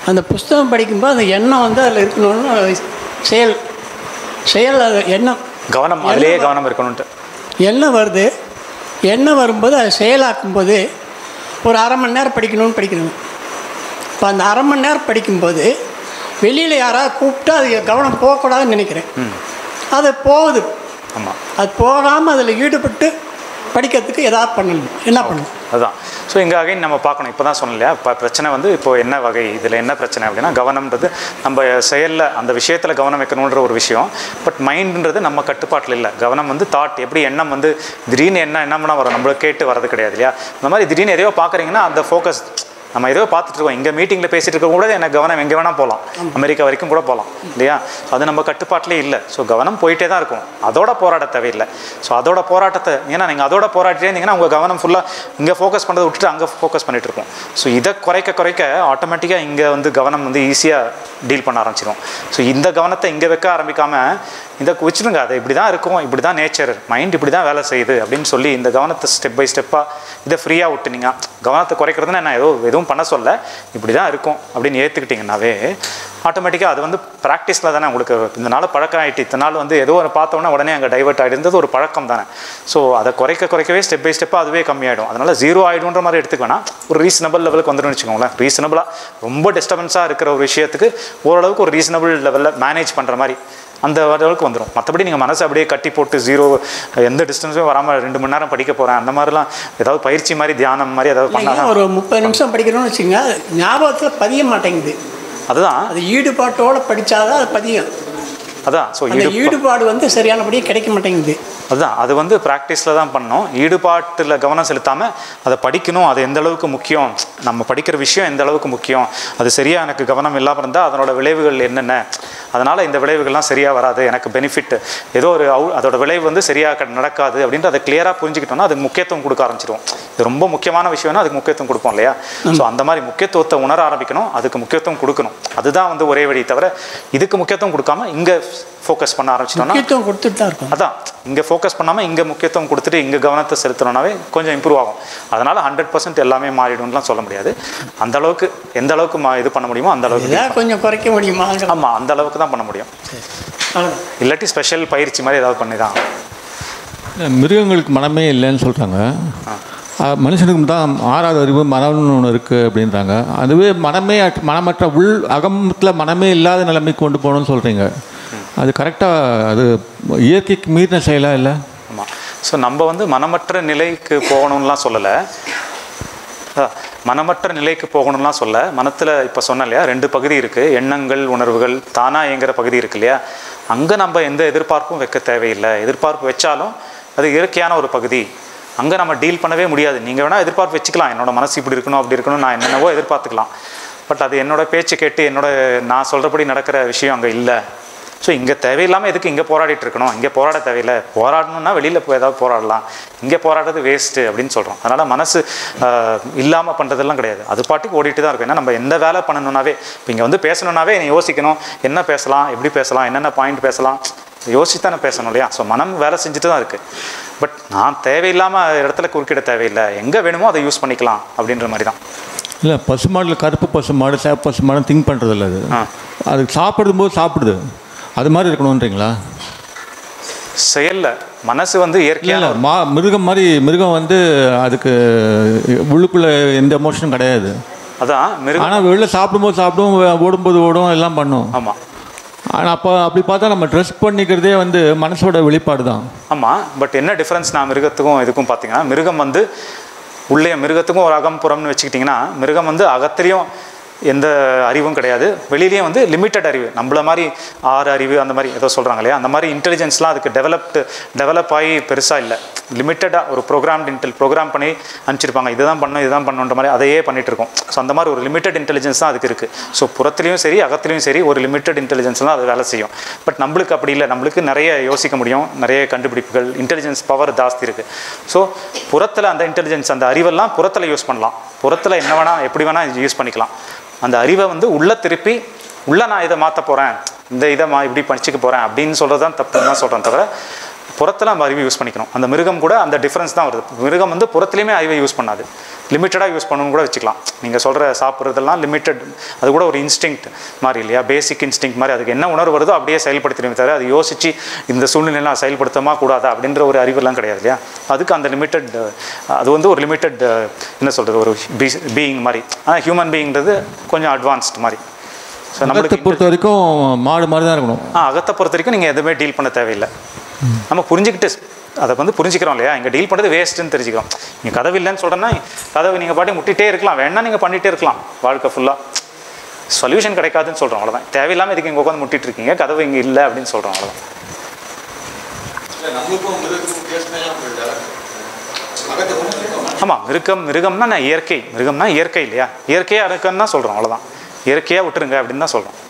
அந்த புஸ்தகம் படிக்கும்போது அந்த எண்ணம் வந்து அதில் இருக்கணும்னு செயல் செயல் அது எண்ணம் கவனம் அதிலேயே கவனம் இருக்கணும்ட்டு எண்ணம் வருது எண்ணம் வரும்போது அதை செயலாக்கும்போது ஒரு அரை மணி நேரம் படிக்கணும்னு படிக்கணும் இப்போ அந்த அரை மணி நேரம் படிக்கும்போது வெளியில் யாராவது கூப்பிட்டா அது கவனம் போகக்கூடாதுன்னு நினைக்கிறேன் அது போகுது ஆமாம் அது போகாமல் அதில் ஈடுபட்டு படிக்கிறதுக்கு ஏதாவது பண்ணணும் என்ன பண்ணணும் அதுதான் ஸோ இங்கே அகைன் நம்ம பார்க்கணும் இப்போ தான் சொன்னேன் இல்லையா இப்போ பிரச்சனை வந்து இப்போ என்ன வகை இதில் என்ன பிரச்சனை அப்படின்னா கவனம்ன்றது நம்ம செயலில் அந்த விஷயத்தில் கவனம் வைக்கணுன்ற ஒரு விஷயம் பட் மைண்டுன்றது நம்ம கட்டுப்பாட்டில் இல்லை கவனம் வந்து தாட் எப்படி எண்ணம் வந்து திடீர்னு என்ன எண்ணம்னா வரும் நம்மள கேட்டு வரது கிடையாது இல்லையா இந்த மாதிரி திடீர்னு எதையோ பார்க்குறீங்கன்னா அந்த ஃபோக்கஸ் நம்ம ஏதோ பார்த்துட்டு இருக்கோம் இங்கே மீட்டிங்கில் பேசிட்டு இருக்க கூட எனக்கு கவனம் எங்கே வேணால் போகலாம் அமெரிக்கா வரைக்கும் கூட போகலாம் இல்லையா அது நம்ம கட்டுப்பாட்டிலே இல்லை ஸோ கவனம் போயிட்டே தான் இருக்கும் அதோட போராட தேவையில்லை ஸோ அதோட போராட்டத்தை ஏன்னா நீங்கள் அதோட போராட்டிட்டே இருந்தீங்கன்னா உங்கள் கவனம் ஃபுல்லாக இங்கே ஃபோக்கஸ் பண்ணுறதை விட்டுட்டு அங்கே ஃபோக்கஸ் பண்ணிட்டு இருக்கோம் ஸோ இதை குறைக்க குறைக்க ஆட்டோமேட்டிக்காக இங்கே வந்து கவனம் வந்து ஈஸியாக டீல் பண்ண ஆரம்பிச்சிடும் ஸோ இந்த கவனத்தை இங்கே வைக்க ஆரம்பிக்காமல் இதை வச்சுருங்க அது இப்படி தான் இருக்கும் இப்படி தான் நேச்சர் மைண்ட் இப்படி தான் வேலை செய்யுது அப்படின்னு சொல்லி இந்த கவனத்தை ஸ்டெப் பை ஸ்டெப்பாக இதை ஃப்ரீயாக விட்டுனீங்க கவனத்தை குறைக்கிறதுனா நான் ஏதோ எதுவும் பண்ண சொல்ல இப்படி தான் இருக்கும் அப்படின்னு ஏற்றுக்கிட்டிங்கனாவே ஆட்டோமேட்டிக்காக அது வந்து ப்ராக்டிஸில் தானே உங்களுக்கு இந்த நாள் பழக்கம் ஆகிட்டு இத்தனை நாள் வந்து ஏதோ ஒரு பார்த்தோன்னா உடனே அங்கே டைவர்ட் ஆகிடுறது ஒரு பழக்கம் தானே ஸோ அதை குறைக்க குறைக்கவே ஸ்டெப் பை ஸ்டெப்பாக அதுவே கம்மியாயிடும் அதனால் ஜீரோ ஆகிடுன்ற மாதிரி எடுத்துக்க வேணாம் ஒரு ரீசனபிள் லெவலுக்கு வந்துடும் வச்சுக்கோங்களேன் ரீசனபிளாக ரொம்ப டிஸ்டர்பன்ஸாக இருக்கிற ஒரு விஷயத்துக்கு ஓரளவுக்கு ஒரு ரீசனபிள் லெவலில் மேனேஜ் பண்ணுற மாதிரி அந்த அளவுக்கு வந்துடும் மற்றபடி நீங்கள் மனசை அப்படியே கட்டி போட்டு ஜீரோ எந்த டிஸ்டன்ஸும் வராமல் ரெண்டு மணி நேரம் படிக்க போகிறேன் அந்த மாதிரிலாம் ஏதாவது பயிற்சி மாதிரி தியானம் மாதிரி ஏதாவது இல்லைங்க, பண்ணாதான் ஒரு முப்பது நிமிஷம் படிக்கிறோம்னு வச்சுங்க ஞாபகத்தில் பதிய மாட்டேங்குது அதுதான் அது ஈடுபாட்டோடு படித்தாதான் அது பதியும் அதான் ஸோ அந்த ஈடு ஈடுபாடு வந்து சரியானபடியே கிடைக்க மாட்டேங்குது அதுதான் அது வந்து ப்ராக்டிஸில் தான் பண்ணோம் ஈடுபாட்டில் கவனம் செலுத்தாமல் அதை படிக்கணும் அது எந்த அளவுக்கு முக்கியம் நம்ம படிக்கிற விஷயம் எந்த அளவுக்கு முக்கியம் அது சரியாக எனக்கு கவனம் இல்லாமல் இருந்தால் அதனோட விளைவுகள் என்னென்ன அதனால் இந்த விளைவுகள்லாம் சரியாக வராது எனக்கு பெனிஃபிட் ஏதோ ஒரு அவு அதோட விளைவு வந்து சரியாக நடக்காது அப்படின்ட்டு அதை கிளியராக புரிஞ்சுக்கிட்டோம்னா அதுக்கு முக்கியத்துவம் கொடுக்க ஆரம்பிச்சிடுவோம் இது ரொம்ப முக்கியமான விஷயம்னா அதுக்கு முக்கியத்துவம் கொடுப்போம் இல்லையா ஸோ அந்த மாதிரி முக்கியத்துவத்தை உணர ஆரம்பிக்கணும் அதுக்கு முக்கியத்துவம் கொடுக்கணும் அதுதான் வந்து ஒரே வழி தவிர இதுக்கு முக்கியத்துவம் கொடுக்காம இங்கே ஃபோக்கஸ் பண்ண ஆரம்பிச்சிட்டோம்னா முக்கியத்துவம் கொடுத்துட்டு தான் இருக்கும் அதான் இங்கே ஃபோக்கஸ் பண்ணாமல் இங்கே முக்கியத்துவம் கொடுத்துட்டு இங்கே கவனத்தை செலுத்தணும்னாவே கொஞ்சம் இம்ப்ரூவ் ஆகும் அதனால் ஹண்ட்ரட் பர்சன்ட் எல்லாமே மாறிடும்லாம் சொல்ல முடியாது அந்த அளவுக்கு எந்த அளவுக்கு மா இது பண்ண முடியுமோ அந்த அளவுக்கு இதாக கொஞ்சம் குறைக்க முடியுமாங்கிற ஆமாம் அந்த அளவுக்கு தான் பண்ண முடியும் அவ்வளோதான் இல்லாட்டி ஸ்பெஷல் பயிற்சி மாதிரி ஏதாவது பண்ணி தான் மிருகங்களுக்கு மனமே இல்லைன்னு சொல்கிறாங்க மனுஷனுக்கு தான் ஆறாவது அறிவு மனம்னு ஒன்று இருக்குது அப்படின்றாங்க அதுவே மனமே அற்ற- மனமற்ற உள் அகமத்தில் மனமே இல்லாத நிலைமைக்கு கொண்டு போகணும்னு சொல்கிறீங்க அது கரெக்டாக அது இயற்கைக்கு மீறின செயலா இல்லை ஆமாம் ஸோ நம்ம வந்து மனமற்ற நிலைக்கு போகணும்லாம் சொல்லலை அதான், மனமற்ற நிலைக்கு போகணும்லாம் சொல்ல மனத்தில் இப்போ சொன்னேன் இல்லையா ரெண்டு பகுதி இருக்குது எண்ணங்கள் உணர்வுகள் தானாக இயங்குற பகுதி இருக்கு இல்லையா அங்கே நம்ம எந்த எதிர்பார்ப்பும் வைக்க தேவையில்லை எதிர்பார்ப்பு வச்சாலும் அது இயற்கையான ஒரு பகுதி அங்கே நம்ம டீல் பண்ணவே முடியாது நீங்கள் வேணால் எதிர்பார்ப்பு வச்சுக்கலாம் என்னோட மனசு இப்படி இருக்கணும் அப்படி இருக்கணும் நான் என்னென்னவோ எதிர்பார்த்துக்கலாம் பட் அது என்னோட பேச்சு கேட்டு என்னோட நான் சொல்கிறபடி நடக்கிற விஷயம் அங்கே இல்லை ஸோ இங்கே தேவையில்லாமல் எதுக்கு இங்கே போராடிட்டு இருக்கணும் இங்கே போராட தேவையில்லை போராடணும்னா வெளியில் போய் ஏதாவது போராடலாம் இங்கே போராடுறது வேஸ்ட்டு அப்படின்னு சொல்கிறோம் அதனால் மனசு இல்லாமல் பண்ணுறதெல்லாம் கிடையாது அது பாட்டுக்கு ஓடிட்டு தான் இருக்கும் ஏன்னா நம்ம எந்த வேலை பண்ணணும்னாவே இப்போ இங்கே வந்து பேசணுன்னாவே நீ யோசிக்கணும் என்ன பேசலாம் எப்படி பேசலாம் என்னென்ன பாயிண்ட் பேசலாம் யோசிச்சு தானே பேசணும் இல்லையா ஸோ மனம் வேலை செஞ்சுட்டு தான் இருக்குது பட் நான் தேவையில்லாமல் இடத்துல குறுக்கிட தேவையில்லை எங்கே வேணுமோ அதை யூஸ் பண்ணிக்கலாம் அப்படின்ற மாதிரி தான் இல்லை பசுமாடில் கருப்பு பசுமாடு சேப்பு பசுமாடு திங்க் பண்ணுறது இல்லை அது ஆ. அது சாப்பிடும் போது சாப்பிடுது அது மாதிரி இருக்கணுன்றீங்களா செயலில் மனசு வந்து இல்லை இயற்கையான இல்லை மா மிருகம் மாதிரி மிருகம் வந்து அதுக்கு உள்ளுக்குள்ளே எந்த எமோஷனும் கிடையாது அதான் மிருகம் ஆனால் வெளில சாப்பிடும்போது சாப்பிடும் ஓடும்போது ஓடும் எல்லாம் பண்ணும் ஆமாம் ஆனால் அப்போ அப்படி பார்த்தா நம்ம ட்ரெஸ் பண்ணிக்கிறதே வந்து மனசோட வெளிப்பாடு தான் ஆமாம் பட் என்ன டிஃப்ரென்ஸ் நான் மிருகத்துக்கும் இதுக்கும் பார்த்தீங்கன்னா மிருகம் வந்து உள்ளே மிருகத்துக்கும் ஒரு அகம் புறம்னு வச்சுக்கிட்டிங்கன்னா மிருகம் வந்து அகத்திலையும் எந்த அறிவும் கிடையாது வெளியிலேயும் வந்து லிமிட்டட் அறிவு நம்மள மாதிரி ஆறு அறிவு அந்த மாதிரி ஏதோ சொல்கிறாங்க இல்லையா அந்த மாதிரி இன்டெலிஜென்ஸ்லாம் அதுக்கு டெவலப்டு டெவலப் ஆகி பெருசாக இல்லை லிமிட்டடாக ஒரு ப்ரோக்ராம்டு இன்டெல் ப்ரோக்ராம் பண்ணி அனுப்பிச்சிருப்பாங்க இதுதான் பண்ணணும் இதுதான் பண்ணணுன்ற மாதிரி அதையே பண்ணிட்டு இருக்கோம் ஸோ அந்த மாதிரி ஒரு லிமிட்டட் இன்டெலிஜென்ஸ் தான் அதுக்கு இருக்குது ஸோ புறத்துலையும் சரி அகத்துலையும் சரி ஒரு லிமிட்டட் இன்டெலிஜென்ஸ் தான் அது வேலை செய்யும் பட் நம்மளுக்கு அப்படி இல்லை நம்மளுக்கு நிறைய யோசிக்க முடியும் நிறைய கண்டுபிடிப்புகள் இன்டெலிஜென்ஸ் பவர் ஜாஸ்தி இருக்குது ஸோ புறத்தில் அந்த இன்டெலிஜென்ஸ் அந்த அறிவெல்லாம் புறத்தில் யூஸ் பண்ணலாம் புறத்தில் என்ன வேணால் எப்படி வேணால் யூஸ் பண்ணிக்கலாம் அந்த அறிவை வந்து உள்ளே திருப்பி உள்ளே நான் இதை மாற்ற போகிறேன் இந்த இதை மா இப்படி படிச்சுக்க போகிறேன் அப்படின்னு சொல்கிறது தான் தப்புன்னு தான் சொல்கிறேன் தவிர புறத்தில் நம்ம அறிவை யூஸ் பண்ணிக்கணும் அந்த மிருகம் கூட அந்த டிஃப்ரென்ஸ் தான் வருது மிருகம் வந்து புறத்துலேயுமே அறிவை யூஸ் பண்ணாது லிமிட்டடாக யூஸ் பண்ணணும்னு கூட வச்சுக்கலாம் நீங்கள் சொல்கிற சாப்பிட்றதெல்லாம் லிமிட்டட் அது கூட ஒரு இன்ஸ்டிங்க்ட் மாதிரி இல்லையா பேசிக் இன்ஸ்டிங்க் மாதிரி அதுக்கு என்ன உணர்வு வருதோ அப்படியே செயல்படுத்திடுமே தவிர அது யோசித்து இந்த சூழ்நிலையில் செயல்படுத்தமா கூடாதா அப்படின்ற ஒரு அறிவெல்லாம் கிடையாது இல்லையா அதுக்கு அந்த லிமிட்டட் அது வந்து ஒரு லிமிட்டட் என்ன சொல்கிறது ஒரு பீயிங் மாதிரி ஆனால் ஹியூமன் பீயிங்கிறது கொஞ்சம் அட்வான்ஸ்ட் மாதிரி ஸோ அகத்தை நம்மளுக்கு பொறுத்த வரைக்கும் மாடு மாதிரி தான் இருக்கணும் ஆ அகத்தை பொறுத்த வரைக்கும் நீங்கள் எதுவுமே டீல் பண்ண தேவையில்லை நம்ம புரிஞ்சுக்கிட்டு அதை வந்து புரிஞ்சுக்கிறோம் இல்லையா இங்கே டீல் பண்ணுறது வேஸ்ட்டுன்னு தெரிஞ்சுக்கிறோம் நீங்கள் கதவு இல்லைன்னு சொல்கிறேன்னா கதவு நீங்கள் பாட்டி முட்டிகிட்டே இருக்கலாம் வேணா நீங்கள் பண்ணிகிட்டே இருக்கலாம் வாழ்க்கை ஃபுல்லாக சொல்யூஷன் கிடைக்காதுன்னு சொல்கிறோம் அவ்வளோதான் தேவையில்லாமல் இதுக்கு இங்கே உட்காந்து முட்டிட்டு இருக்கீங்க கதவு இங்கே இல்லை அப்படின்னு சொல்கிறோம் அவ்வளோதான் ஆமாம் மிருகம் மிருகம்னா நான் இயற்கை மிருகம்னா இயற்கை இல்லையா இயற்கையாக இருக்குன்னு தான் சொல்கிறோம் அவ்வளோதான் இயற்கையாக விட்டுருங்க அப்படின்னு தான் சொல்கிறோம்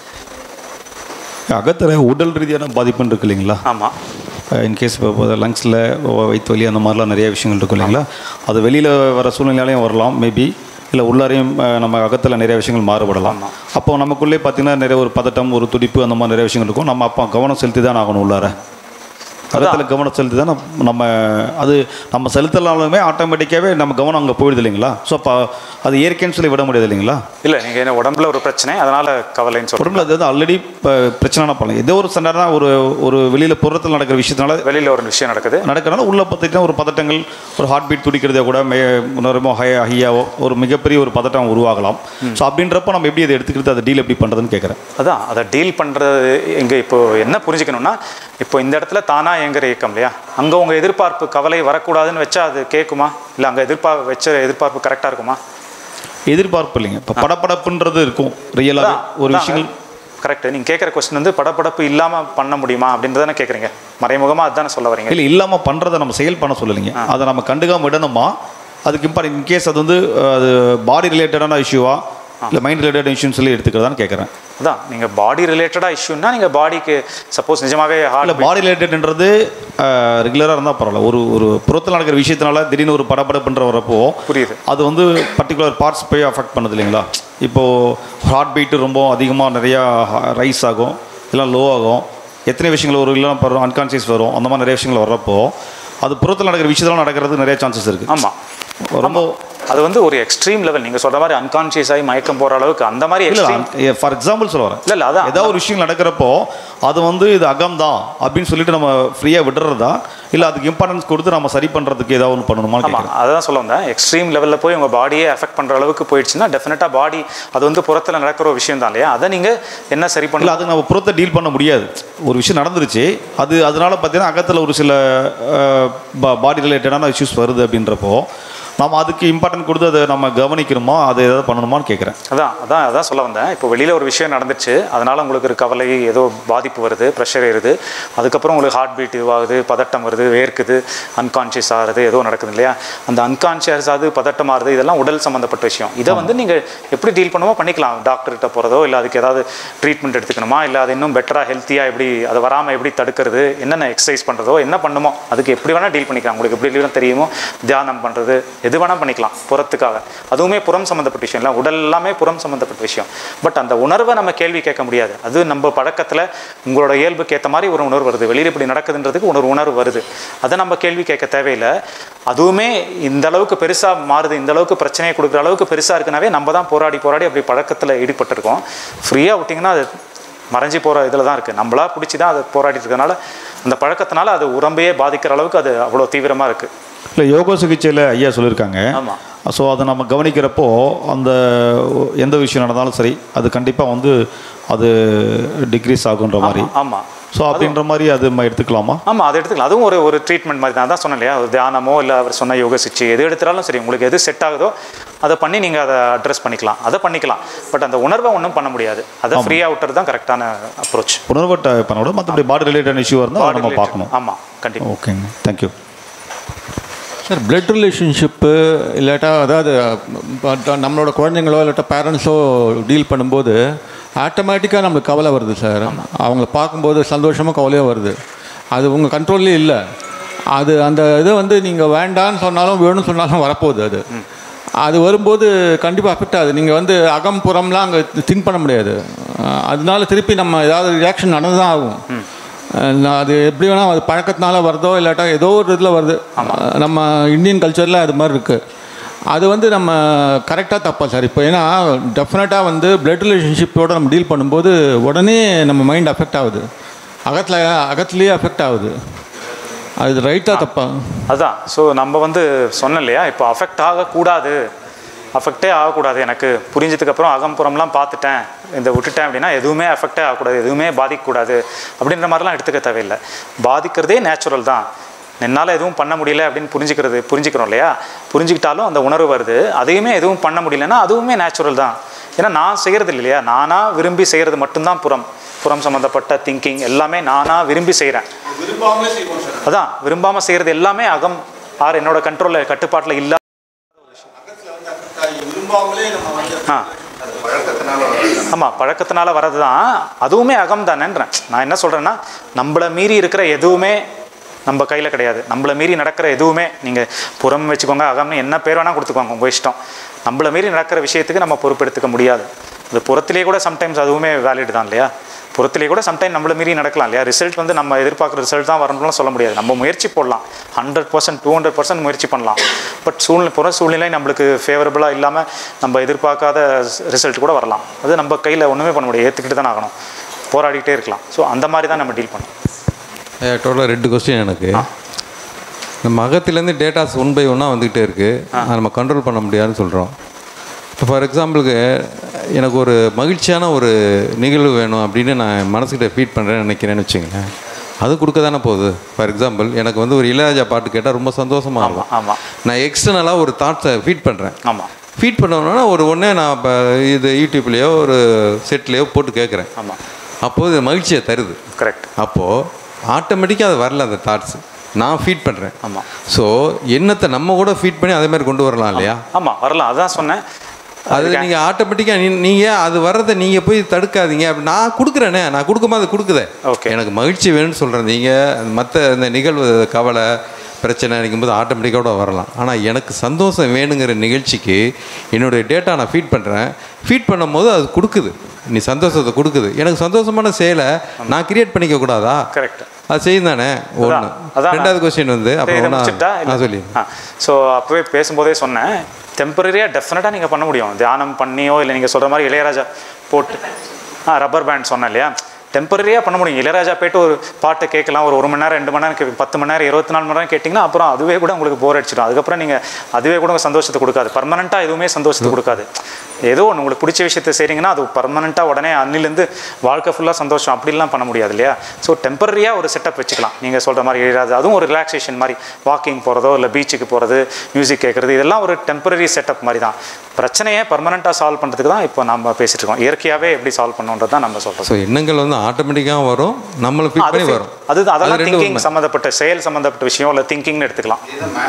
அகத்தில் உடல் ரீதியான பாதிப்புன்னு இருக்கு இல்லைங்களா ஆமாம் இன்கேஸ் இப்போ லங்ஸில் வயிற்று வலி அந்த மாதிரிலாம் நிறைய விஷயங்கள் இருக்கும் இல்லைங்களா அது வெளியில் வர சூழ்நிலையாலையும் வரலாம் மேபி இல்லை உள்ளாரையும் அஹ், நம்ம அகத்தில் நிறைய விஷயங்கள் மாறுபடலாம் அப்போ நமக்குள்ளே பார்த்தீங்கன்னா நிறைய ஒரு பதட்டம் ஒரு துடிப்பு அந்த மாதிரி நிறைய விஷயங்கள் இருக்கும் நம்ம அப்போ கவனம் செலுத்தி தான் ஆகணும் உள்ளார அகத்தில் கவனம் செலுத்தி தான் நம்ம- நம்ம அது நம்ம செலுத்தலாலுமே ஆட்டோமேட்டிக்காகவே நம்ம கவனம் அங்கே போயிடுது இல்லைங்களா ஸோ அப்போ அது இயற்கைன்னு சொல்லி விட முடியாது இல்லைங்களா இல்லை நீங்கள் என்ன உடம்புல ஒரு பிரச்சனை அதனால் கவலைன்னு சொல்கிறோம் உடம்புல அது வந்து ஆல்ரெடி இப்போ பிரச்சனை பண்ணலாம் ஏதோ ஒரு சண்டை ஒரு ஒரு வெளியில் புறத்தில் நடக்கிற விஷயத்தினால வெளியில் ஒரு விஷயம் நடக்குது நடக்கிறனால உள்ள பார்த்துக்கிட்டா ஒரு பதட்டங்கள் ஒரு ஹார்ட் பீட் துடிக்கிறதே கூட மே ரொம்ப ஹை ஹையாவோ ஒரு மிகப்பெரிய ஒரு பதட்டம் உருவாகலாம் ஸோ அப்படின்றப்ப நம்ம எப்படி அதை எடுத்துக்கிறது அதை டீல் எப்படி பண்ணுறதுன்னு கேட்குறேன் அதான் அதை டீல் பண்ணுறது இங்கே இப்போ என்ன புரிஞ்சுக்கணும்னா இப்போ இந்த இடத்துல தானா இயங்குற இயக்கம் இல்லையா அங்கே உங்கள் எதிர்பார்ப்பு கவலை வரக்கூடாதுன்னு வச்சா அது கேட்குமா இல்லை அங்கே எதிர்பார்ப்பு வச்ச எதிர்பார்ப்பு கரெக்டாக இருக்குமா எதிர்பார்ப்பு இல்லைங்க இப்போ படப்படப்புன்றது இருக்கும் ரியலாகவே ஒரு விஷயங்கள் கரெக்ட் நீங்கள் கேட்குற கொஸ்டின் வந்து படபடப்பு இல்லாமல் பண்ண முடியுமா அப்படின்றதானே கேட்குறீங்க மறைமுகமாக அதுதானே சொல்ல வரீங்க இல்லை இல்லாமல் பண்ணுறதை நம்ம செயல் பண்ண சொல்லலைங்க அதை நம்ம கண்டுக்காம விடணுமா அதுக்கு இம்பார்ட்டன் இன்கேஸ் அது வந்து அஹ், அது பாடி ரிலேட்டடான இஷ்யூவா இல்லை மைண்ட் ரிலேட்டட் இஷ்யூன்னு சொல்லி எடுத்துக்கிறதான்னு கேட்குறேன் அதான் நீங்கள் பாடி ரிலேட்டடாக இஷ்யூன்னா நீங்கள் பாடிக்கு சப்போஸ் நிஜமாவே இல்லை ஹார்ட் பாடி ரிலேட்டட்ன்றது ரெகுலராக இருந்தால் பரவாயில்ல ஒரு ஒரு புறத்தில் நடக்கிற விஷயத்தினால திடீர்னு ஒரு படபடப்புன்ற வரப்போ புரியுது அது வந்து பர்டிகுலர் பார்ட்ஸ் போய் அஃபெக்ட் பண்ணுது இல்லைங்களா இப்போது ஹார்ட் பீட்டு ரொம்ப அதிகமாக நிறையா ரைஸ் ஆகும் இல்லை லோ ஆகும் எத்தனை விஷயங்கள் ஒரு இல்லை வரும் அன்கான்சியஸ் வரும் அந்த மாதிரி நிறைய விஷயங்கள் வர்றப்போ அது புறத்தில் நடக்கிற விஷயத்தெல்லாம் நடக்கிறதுக்கு நிறைய சான்சஸ் இருக்குது ஆமாம் ரொம்ப அது வந்து ஒரு எக்ஸ்ட்ரீம் லெவல் நீங்கள் சொல்கிற மாதிரி அன்கான்ஷியஸ் ஆகி மயக்கம் போகிற அளவுக்கு அந்த மாதிரி இல்லை எக்ஸ்ட்ரீம் ஃபார் எக்ஸாம்பிள் சொல்ல வரேன் இல்லை இல்லை அதான் ஏதாவது ஒரு விஷயம் நடக்கிறப்போ அது வந்து இது அகம் தான் அப்படின்னு சொல்லிட்டு நம்ம ஃப்ரீயாக விடுறதா இல்லை அதுக்கு இம்பார்ட்டன்ஸ் கொடுத்து நம்ம சரி பண்ணுறதுக்கு ஏதாவது ஒன்று பண்ணணுமான்னு ஆமாம் கேட்குறேன் அதான் சொல்ல வந்தேன் எக்ஸ்ட்ரீம் லெவலில் போய் உங்கள் பாடியே அஃபெக்ட் பண்ணுற அளவுக்கு போயிடுச்சுன்னா டெஃபினட்டாக பாடி அது வந்து புறத்தில் நடக்கிற ஒரு விஷயம் தான் இல்லையா அதை நீங்கள் என்ன சரி இல்லை பண்ணல அது நம்ம புறத்தை டீல் பண்ண முடியாது ஒரு விஷயம் நடந்துருச்சு அது அதனால பார்த்தீங்கன்னா அகத்தில் ஒரு சில பாடி ரிலேட்டடான இஷ்யூஸ் வருது அப்படின்றப்போ நம்ம அதுக்கு இம்பார்ட்டன்ட் கொடுத்து அதை நம்ம கவனிக்கணுமா அதை ஏதாவது பண்ணணுமான்னு கேட்குறேன் அதான் அதான் அதான் சொல்ல வந்தேன் இப்போ வெளியில் ஒரு விஷயம் நடந்துச்சு அதனால் உங்களுக்கு ஒரு கவலை ஏதோ பாதிப்பு வருது ப்ரெஷர் ஏறுது அதுக்கப்புறம் உங்களுக்கு ஹார்ட் பீட் இதுவாகுது பதட்டம் வருது வேர்க்குது அன்கான்ஷியஸ் ஆகுது ஏதோ நடக்குது இல்லையா அந்த அன்கான்ஷியஸ் ஆகுது பதட்டம் ஆகுது இதெல்லாம் உடல் சம்மந்தப்பட்ட விஷயம் இதை வந்து நீங்கள் எப்படி டீல் பண்ணுமோ பண்ணிக்கலாம் டாக்டர்கிட்ட போகிறதோ இல்லை அதுக்கு ஏதாவது ட்ரீட்மெண்ட் எடுத்துக்கணுமா இல்லை அது இன்னும் பெட்டராக ஹெல்த்தியாக எப்படி அதை வராமல் எப்படி தடுக்கிறது என்னென்ன எக்ஸசைஸ் பண்ணுறதோ என்ன பண்ணுமோ அதுக்கு எப்படி வேணால் டீல் பண்ணிக்கலாம் உங்களுக்கு எப்படி வேணால் தெரியுமோ தியானம் பண்ணுறது எது வேணால் பண்ணிக்கலாம் புறத்துக்காக அதுவுமே புறம் சம்மந்தப்பட்ட விஷயம் இல்லை உடல் எல்லாமே புறம் சம்மந்தப்பட்ட விஷயம் பட் அந்த உணர்வை நம்ம கேள்வி கேட்க முடியாது அது நம்ம பழக்கத்தில் உங்களோட இயல்புக்கு ஏற்ற மாதிரி ஒரு உணர்வு வருது வெளியில் இப்படி நடக்குதுன்றதுக்கு ஒரு உணர்வு வருது அதை நம்ம கேள்வி கேட்க தேவையில்லை அதுவுமே இந்த அளவுக்கு பெருசாக மாறுது இந்த அளவுக்கு பிரச்சனையை கொடுக்குற அளவுக்கு பெருசாக இருக்குனாவே நம்ம தான் போராடி போராடி அப்படி பழக்கத்தில் ஈடுபட்டிருக்கோம் ஃப்ரீயாக விட்டிங்கன்னா அது மறைஞ்சு போகிற இதில் தான் இருக்குது நம்மளா பிடிச்சி தான் அதை போராடிட்டு இருக்கனால அந்த பழக்கத்தினால அது உடம்பையே பாதிக்கிற அளவுக்கு அது அவ்வளோ தீவிரமாக இருக்குது இல்லை யோகா சிகிச்சையில் ஐயா சொல்லியிருக்காங்க ஆமாம் ஸோ அதை நம்ம கவனிக்கிறப்போ அந்த எந்த விஷயம் நடந்தாலும் சரி அது கண்டிப்பாக வந்து அது டிக்ரீஸ் ஆகுன்ற மாதிரி ஆமாம் ஸோ அப்படின்ற மாதிரி அது நம்ம எடுத்துக்கலாமா ஆமாம் அதை எடுத்துக்கலாம் அதுவும் ஒரு ஒரு ட்ரீட்மெண்ட் மாதிரி தான் அதான் சொன்னேன் இல்லையா ஒரு தியானமோ இல்லை அவர் சொன்ன யோக சிகிச்சை எது எடுத்தாலும் சரி உங்களுக்கு எது செட் ஆகுதோ அதை பண்ணி நீங்கள் அதை அட்ரஸ் பண்ணிக்கலாம் அதை பண்ணிக்கலாம் பட் அந்த உணர்வை ஒன்றும் பண்ண முடியாது அதை ஃப்ரீயாக விட்டுறது தான் கரெக்டான அப்ரோச் உணர்வட்ட பண்ணோட மற்றபடி பாடி ரிலேட்டட் இஷ்யூ இருந்தால் அதை நம்ம பார்க்கணும் ஆமாம் கண்டிப்பாக ஓகேங்க தேங்க்யூ சார் பிளட் ரிலேஷன்ஷிப்பு இல்லாட்டா அதாவது ப- நம்மளோட குழந்தைங்களோ இல்லாட்டா பேரண்ட்ஸோ டீல் பண்ணும்போது ஆட்டோமேட்டிக்காக நம்மளுக்கு கவலை வருது சார் அவங்கள பார்க்கும்போது சந்தோஷமாக கவலையாக வருது அது உங்கள் கண்ட்ரோல்லே இல்லை அது அந்த இதை வந்து நீங்கள் வேண்டான்னு சொன்னாலும் வேணும்னு சொன்னாலும் வரப்போகுது அது அது வரும்போது கண்டிப்பாக அஃபெக்ட் ஆகுது நீங்கள் வந்து அகம் புறம்லாம் அங்கே திங்க் பண்ண முடியாது அஹ் அதனால திருப்பி நம்ம ஏதாவது ரியாக்ஷன் நடந்து தான் ஆகும் அஹ் நான் அது எப்படி வேணால் அது பழக்கத்தினால வருதோ இல்லாட்டா ஏதோ ஒரு இதில் வருது நம்ம இந்தியன் கல்ச்சரில் அது மாதிரி இருக்குது அது வந்து நம்ம கரெக்டாக தப்பா சார் இப்போ ஏன்னா டெஃபினட்டாக வந்து பிளட் ரிலேஷன்ஷிப்போட நம்ம டீல் பண்ணும்போது உடனே நம்ம மைண்ட் அஃபெக்ட் ஆகுது அகத்தில் அகத்துலேயே அஃபெக்ட் ஆகுது அது ரைட்டாக தப்பா அதுதான் ஸோ நம்ம வந்து சொன்னோம் இல்லையா இப்போ அஃபெக்ட் ஆகக்கூடாது அஃபெக்டே ஆகக்கூடாது எனக்கு புரிஞ்சதுக்கப்புறம் அகம்புறம்லாம் பார்த்துட்டேன் இந்த விட்டுட்டேன் அப்படின்னா எதுவுமே அஃபெக்டே ஆகக்கூடாது எதுவுமே பாதிக்கக்கூடாது அப்படின்ற மாதிரிலாம் எடுத்துக்க தேவையில்லை பாதிக்கிறதே நேச்சுரல் தான் என்னால் எதுவும் பண்ண முடியல அப்படின்னு புரிஞ்சுக்கிறது புரிஞ்சுக்கிறோம் இல்லையா புரிஞ்சுக்கிட்டாலும் அந்த உணர்வு வருது அதையுமே எதுவும் பண்ண முடியலன்னா அதுவுமே நேச்சுரல் தான் ஏன்னா நான் செய்கிறது இல்லையா நானாக விரும்பி செய்கிறது மட்டும்தான் புறம் புறம் சம்மந்தப்பட்ட திங்கிங் எல்லாமே நானாக விரும்பி செய்கிறேன் அதான் விரும்பாமல் செய்கிறது எல்லாமே அகம் ஆர் என்னோட கண்ட்ரோலில் கட்டுப்பாட்டில் இல்ல ஆ ஆமாம் பழக்கத்தினால வர்றது தான் அதுவுமே அகம் தானேன்றேன் நான் என்ன சொல்கிறேன்னா நம்மளை மீறி இருக்கிற எதுவுமே நம்ம கையில் கிடையாது நம்மளை மீறி நடக்கிற எதுவுமே நீங்கள் புறம் வச்சுக்கோங்க அகம்னு என்ன பேர் வேணால் கொடுத்துக்கோங்க உங்கள் இஷ்டம் நம்மளை மீறி நடக்கிற விஷயத்துக்கு நம்ம பொறுப்பெடுத்துக்க முடியாது அது புறத்திலே கூட சம்டைம்ஸ் அதுவுமே வேலிட் தான் இல்லையா புறத்திலே கூட சம்டைம் நம்மள மீறி நடக்கலாம் இல்லையா ரிசல்ட் வந்து நம்ம எதிர்பார்க்குற ரிசல்ட் தான் வரணும்லாம் சொல்ல முடியாது நம்ம முயற்சி போடலாம் hundred percent to hundred percent முயற்சி பண்ணலாம் பட் சூழ்நிலை புற சூழ்நிலை நம்மளுக்கு ஃபேவரபுளாக இல்லாமல் நம்ம எதிர்பார்க்காத ரிசல்ட் கூட வரலாம் அது நம்ம கையில் ஒன்றுமே பண்ண முடியாது ஏற்றுக்கிட்டு தான் ஆகணும் போராடிக்கிட்டே இருக்கலாம் ஸோ அந்த மாதிரி தான் நம்ம டீல் பண்ணணும் டோட்டலாக ரெண்டு கொஸ்டின் எனக்கு நம்ம அகத்துலேருந்து டேட்டாஸ் ஒன் பை ஒன்னாக வந்துக்கிட்டே இருக்குது அதை நம்ம கண்ட்ரோல் பண்ண முடியாதுன்னு சொல்கிறோம் இப்போ ஃபார் எக்ஸாம்பிளுக்கு எனக்கு ஒரு மகிழ்ச்சியான ஒரு நிகழ்வு வேணும் அப்படின்னு நான் மனசுக்கிட்ட ஃபீட் பண்ணுறேன்னு நினைக்கிறேன்னு வச்சுங்களேன் அது கொடுக்க தானே போகுது ஃபார் எக்ஸாம்பிள் எனக்கு வந்து ஒரு இளையராஜா பாட்டு கேட்டால் ரொம்ப சந்தோஷமாக இருக்கும் ஆமாம் நான் எக்ஸ்டர்னலாக ஒரு தாட்ஸை ஃபீட் பண்ணுறேன் ஆமாம் ஃபீட் பண்ணணுன்னா ஒரு ஒன்றே நான் இப்போ இது யூடியூப்லேயோ ஒரு செட்லேயோ போட்டு கேட்குறேன் ஆமாம் அப்போது இது மகிழ்ச்சியை தருது கரெக்ட் அப்போது ஆட்டோமேட்டிக்காக அது வரல அந்த தாட்ஸ் நான் ஃபீட் பண்ணுறேன் ஆமாம் ஸோ எண்ணத்தை நம்ம கூட ஃபீட் பண்ணி அதே மாதிரி கொண்டு வரலாம் இல்லையா ஆமாம் வரலாம் அதான் சொன்னேன் அது நீங்கள் ஆட்டோமேட்டிக்காக நீ நீங்கள் அது வர்றதை நீங்கள் போய் தடுக்காதீங்க அப்படி நான் கொடுக்குறேனே நான் கொடுக்கும்போது அது கொடுக்குதே Okay. எனக்கு மகிழ்ச்சி வேணும்னு சொல்கிறேன் நீங்கள் மற்ற இந்த நிகழ்வு கவலை பிரச்சனை நினைக்கும்போது ஆட்டோமேட்டிக்காக கூட வரலாம் ஆனால் எனக்கு சந்தோஷம் வேணுங்கிற நிகழ்ச்சிக்கு என்னுடைய டேட்டா நான் ஃபீட் பண்ணுறேன் ஃபீட் பண்ணும்போது அது கொடுக்குது நீ சந்தோஷத்தை கொடுக்குது எனக்கு சந்தோஷமான செயலை நான் கிரியேட் பண்ணிக்க கூடாதா கரெக்ட் அது செய்யும் தானே ஒன்று அதான் ரெண்டாவது கொஸ்டின் வந்து அப்புறம் இதை ஒண்ணா- முடிச்சுட்டா நான் சொல்லி ஸோ அப்போவே பேசும்போதே சொன்னேன் டெம்பரரியாக டெஃபினட்டாக நீங்கள் பண்ண முடியும் தியானம் பண்ணியோ இல்லை நீங்கள் சொல்கிற மாதிரி இளையராஜா போட்டு ஆ ரப்பர் பேண்ட் சொன்னேன் இல்லையா டெம்பரரியாக பண்ண முடியும் இளையராஜா போயிட்டு ஒரு பாட்டை கேட்கலாம் ஒரு ஒரு மணி நேரம் ரெண்டு மணி நேரம் கே- பத்து மணி நேரம் இருபத்தி நாலு மணி நேரம் கேட்டிங்கன்னா அப்புறம் அதுவே கூட உங்களுக்கு போர் அடிச்சிடும் அதுக்கப்புறம் நீங்கள் அதுவே கூட உங்களுக்கு சந்தோஷத்தை கொடுக்காது பர்மனெண்ட்டாக எதுவுமே சந்தோஷத்தை கொடுக்காது ஏதோ ஒன்று உங்களுக்கு பிடிச்ச விஷயத்தை செய்கிறீங்கன்னா அது பர்மனெண்ட்டாக உடனே அன்னிலேருந்து வாழ்க்கை ஃபுல்லாக சந்தோஷம் அப்படிலாம் பண்ண முடியாது இல்லையா ஸோ டெம்பரரியாக ஒரு செட்டப் வச்சுக்கலாம் நீங்கள் சொல்கிற மாதிரி இளையராஜா அதுவும் ஒரு ரிலாக்ஸேஷன் மாதிரி வாக்கிங் போகிறதோ இல்லை பீச்சுக்கு போகிறது மியூசிக் கேட்குறது இதெல்லாம் ஒரு டெம்பரரி செட்டப் மாதிரி தான் பிரச்சனையை பர்மனெண்ட்டாக சால்வ் பண்ணுறதுக்கு தான் இப்போ நம்ம பேசிட்டு இருக்கோம் இயற்கையாகவே எப்படி சால்வ் பண்ணுன்றது தான் நம்ம சொல்கிறோம் ஸோ எண்ணங்கள் வந்து ஆட்டோமேட்டிக்காக வரும் நம்மளை ஃபிட் பண்ணி வரும் அது அதெல்லாம் ரெண்டு திங்கிங் உண்மை. சம்மந்தப்பட்ட செயல் சம்மந்தப்பட்ட விஷயம் இல்லை திங்கிங்னு எடுத்துக்கலாம்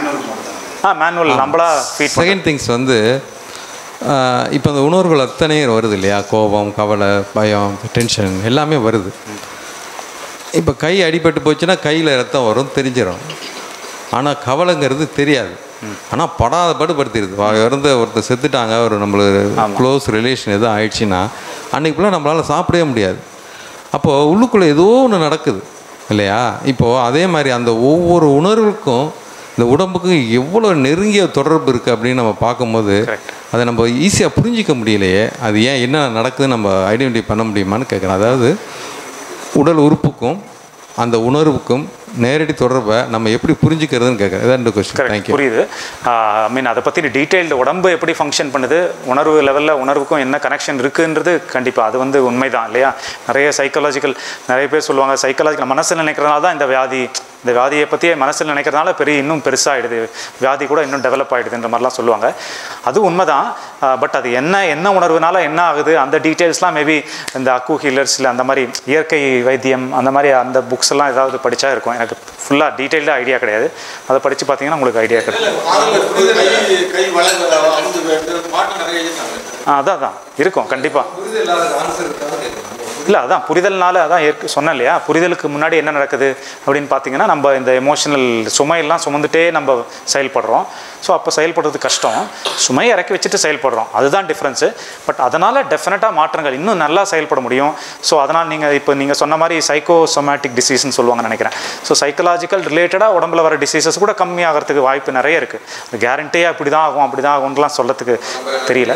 ஆ மேனுவல் நம்மளா ஃபீட் செகண்ட் திங்ஸ் வந்து இப்போ அந்த உணர்வுகள் அத்தனையும் வருது இல்லையா கோபம் கவலை பயம் டென்ஷன் எல்லாமே வருது இப்போ கை அடிபட்டு போச்சுன்னா கையில் ரத்தம் வரும் தெரிஞ்சிடும் ஆனால் கவலைங்கிறது தெரியாது ஆனால் படாத பாடு படுத்திடுது வா- இறந்த ஒருத்தர் செத்துட்டாங்க ஒரு நம்மளுக்கு க்ளோஸ் ரிலேஷன் எதுவும் ஆயிடுச்சுன்னா அன்றைக்கி ஃபுல்லாக நம்மளால் சாப்பிடவே முடியாது அப்போது உள்ளுக்குள்ளே ஏதோ ஒன்று நடக்குது இல்லையா இப்போது அதே மாதிரி அந்த ஒவ்வொரு உணர்வுக்கும் இந்த உடம்புக்கு எவ்வளோ நெருங்கிய தொடர்பு இருக்குது அப்படின்னு நம்ம பார்க்கும்போது அதை நம்ம ஈஸியாக புரிஞ்சிக்க முடியலையே அது ஏன் என்ன நடக்குதுன்னு நம்ம ஐடென்டிஃபை பண்ண முடியுமான்னு கேட்குறேன் அதாவது உடல் உறுப்புக்கும் அந்த உணர்வுக்கும் நேரடி தொடர்பை நம்ம எப்படி புரிஞ்சுக்கிறதுன்னு கேட்குறேன் இதான் ரெண்டு கொஸ்டின் கரெக்ட் தேங்க்யூ புரியுது ஐ மீன் அதை பற்றி டீட்டெயில்டு உடம்பு எப்படி ஃபங்க்ஷன் பண்ணுது உணர்வு லெவலில் உணர்வுக்கும் என்ன கனெக்ஷன் இருக்குன்றது கண்டிப்பாக அது வந்து உண்மைதான் இல்லையா நிறைய சைக்காலஜிக்கல் நிறைய பேர் சொல்லுவாங்க சைக்காலஜிக்கல் மனசில் நினைக்கிறதுனால தான் இந்த வியாதி இந்த வியாதியை பற்றியே மனசில் நினைக்கிறதுனால பெரிய இன்னும் பெருசாகிடுது வியாதி கூட இன்னும் டெவலப் ஆகிடுதுன்ற மாதிரிலாம் சொல்லுவாங்க அது உண்மைதான் பட் அது என்ன என்ன உணர்வுனால என்ன ஆகுது அந்த டீட்டெயில்ஸ்லாம் மேபி இந்த அக்கு ஹீலர்ஸில் அந்த மாதிரி இயற்கை வைத்தியம் அந்த மாதிரி அந்த புக்ஸ் எல்லாம் ஏதாவது படித்தா இருக்கும் எனக்கு ஃபுல்லாக டீட்டெயில்டாக ஐடியா கிடையாது அதை படித்து பார்த்தீங்கன்னா உங்களுக்கு ஐடியா கிடைக்கும் கை கை வளர்ந்து அமுந்து பாட்டு நிறைய எழுதிட்டாங்க ஆ அதான் அதான் இருக்கும் கண்டிப்பாக புரிதல் இல்லாத ஆன்சர் இருக்காது கேட்கணும் புரிதல் இல்லை அதான் புரிதல்னால அதான் ஏற்க சொன்னேன் இல்லையா புரிதலுக்கு முன்னாடி என்ன நடக்குது அப்படின்னு பார்த்தீங்கன்னா நம்ம இந்த எமோஷனல் சுமையெல்லாம் சுமந்துட்டே நம்ம செயல்படுறோம் ஸோ அப்போ செயல்படுறது கஷ்டம் சுமையை இறக்கி வச்சுட்டு செயல்படுறோம் அதுதான் டிஃப்ரென்ஸு பட் அதனால் டெஃபினட்டாக மாற்றங்கள் இன்னும் நல்லா செயல்பட முடியும் ஸோ அதனால் நீங்கள் இப்போ நீங்கள் சொன்ன மாதிரி சைக்கோ சொமேட்டிக் டிசீஸ்னு சொல்லுவாங்க நினைக்கிறேன் ஸோ சைக்கலாஜிக்கல் ரிலேட்டடாக உடம்புல வர டிசீசஸ் கூட கம்மியாகிறதுக்கு வாய்ப்பு நிறைய இருக்குது அது கேரண்டியாக அப்படி தான் ஆகும் அப்படி தான் ஆகும்லாம் சொல்லத்துக்கு தெரியல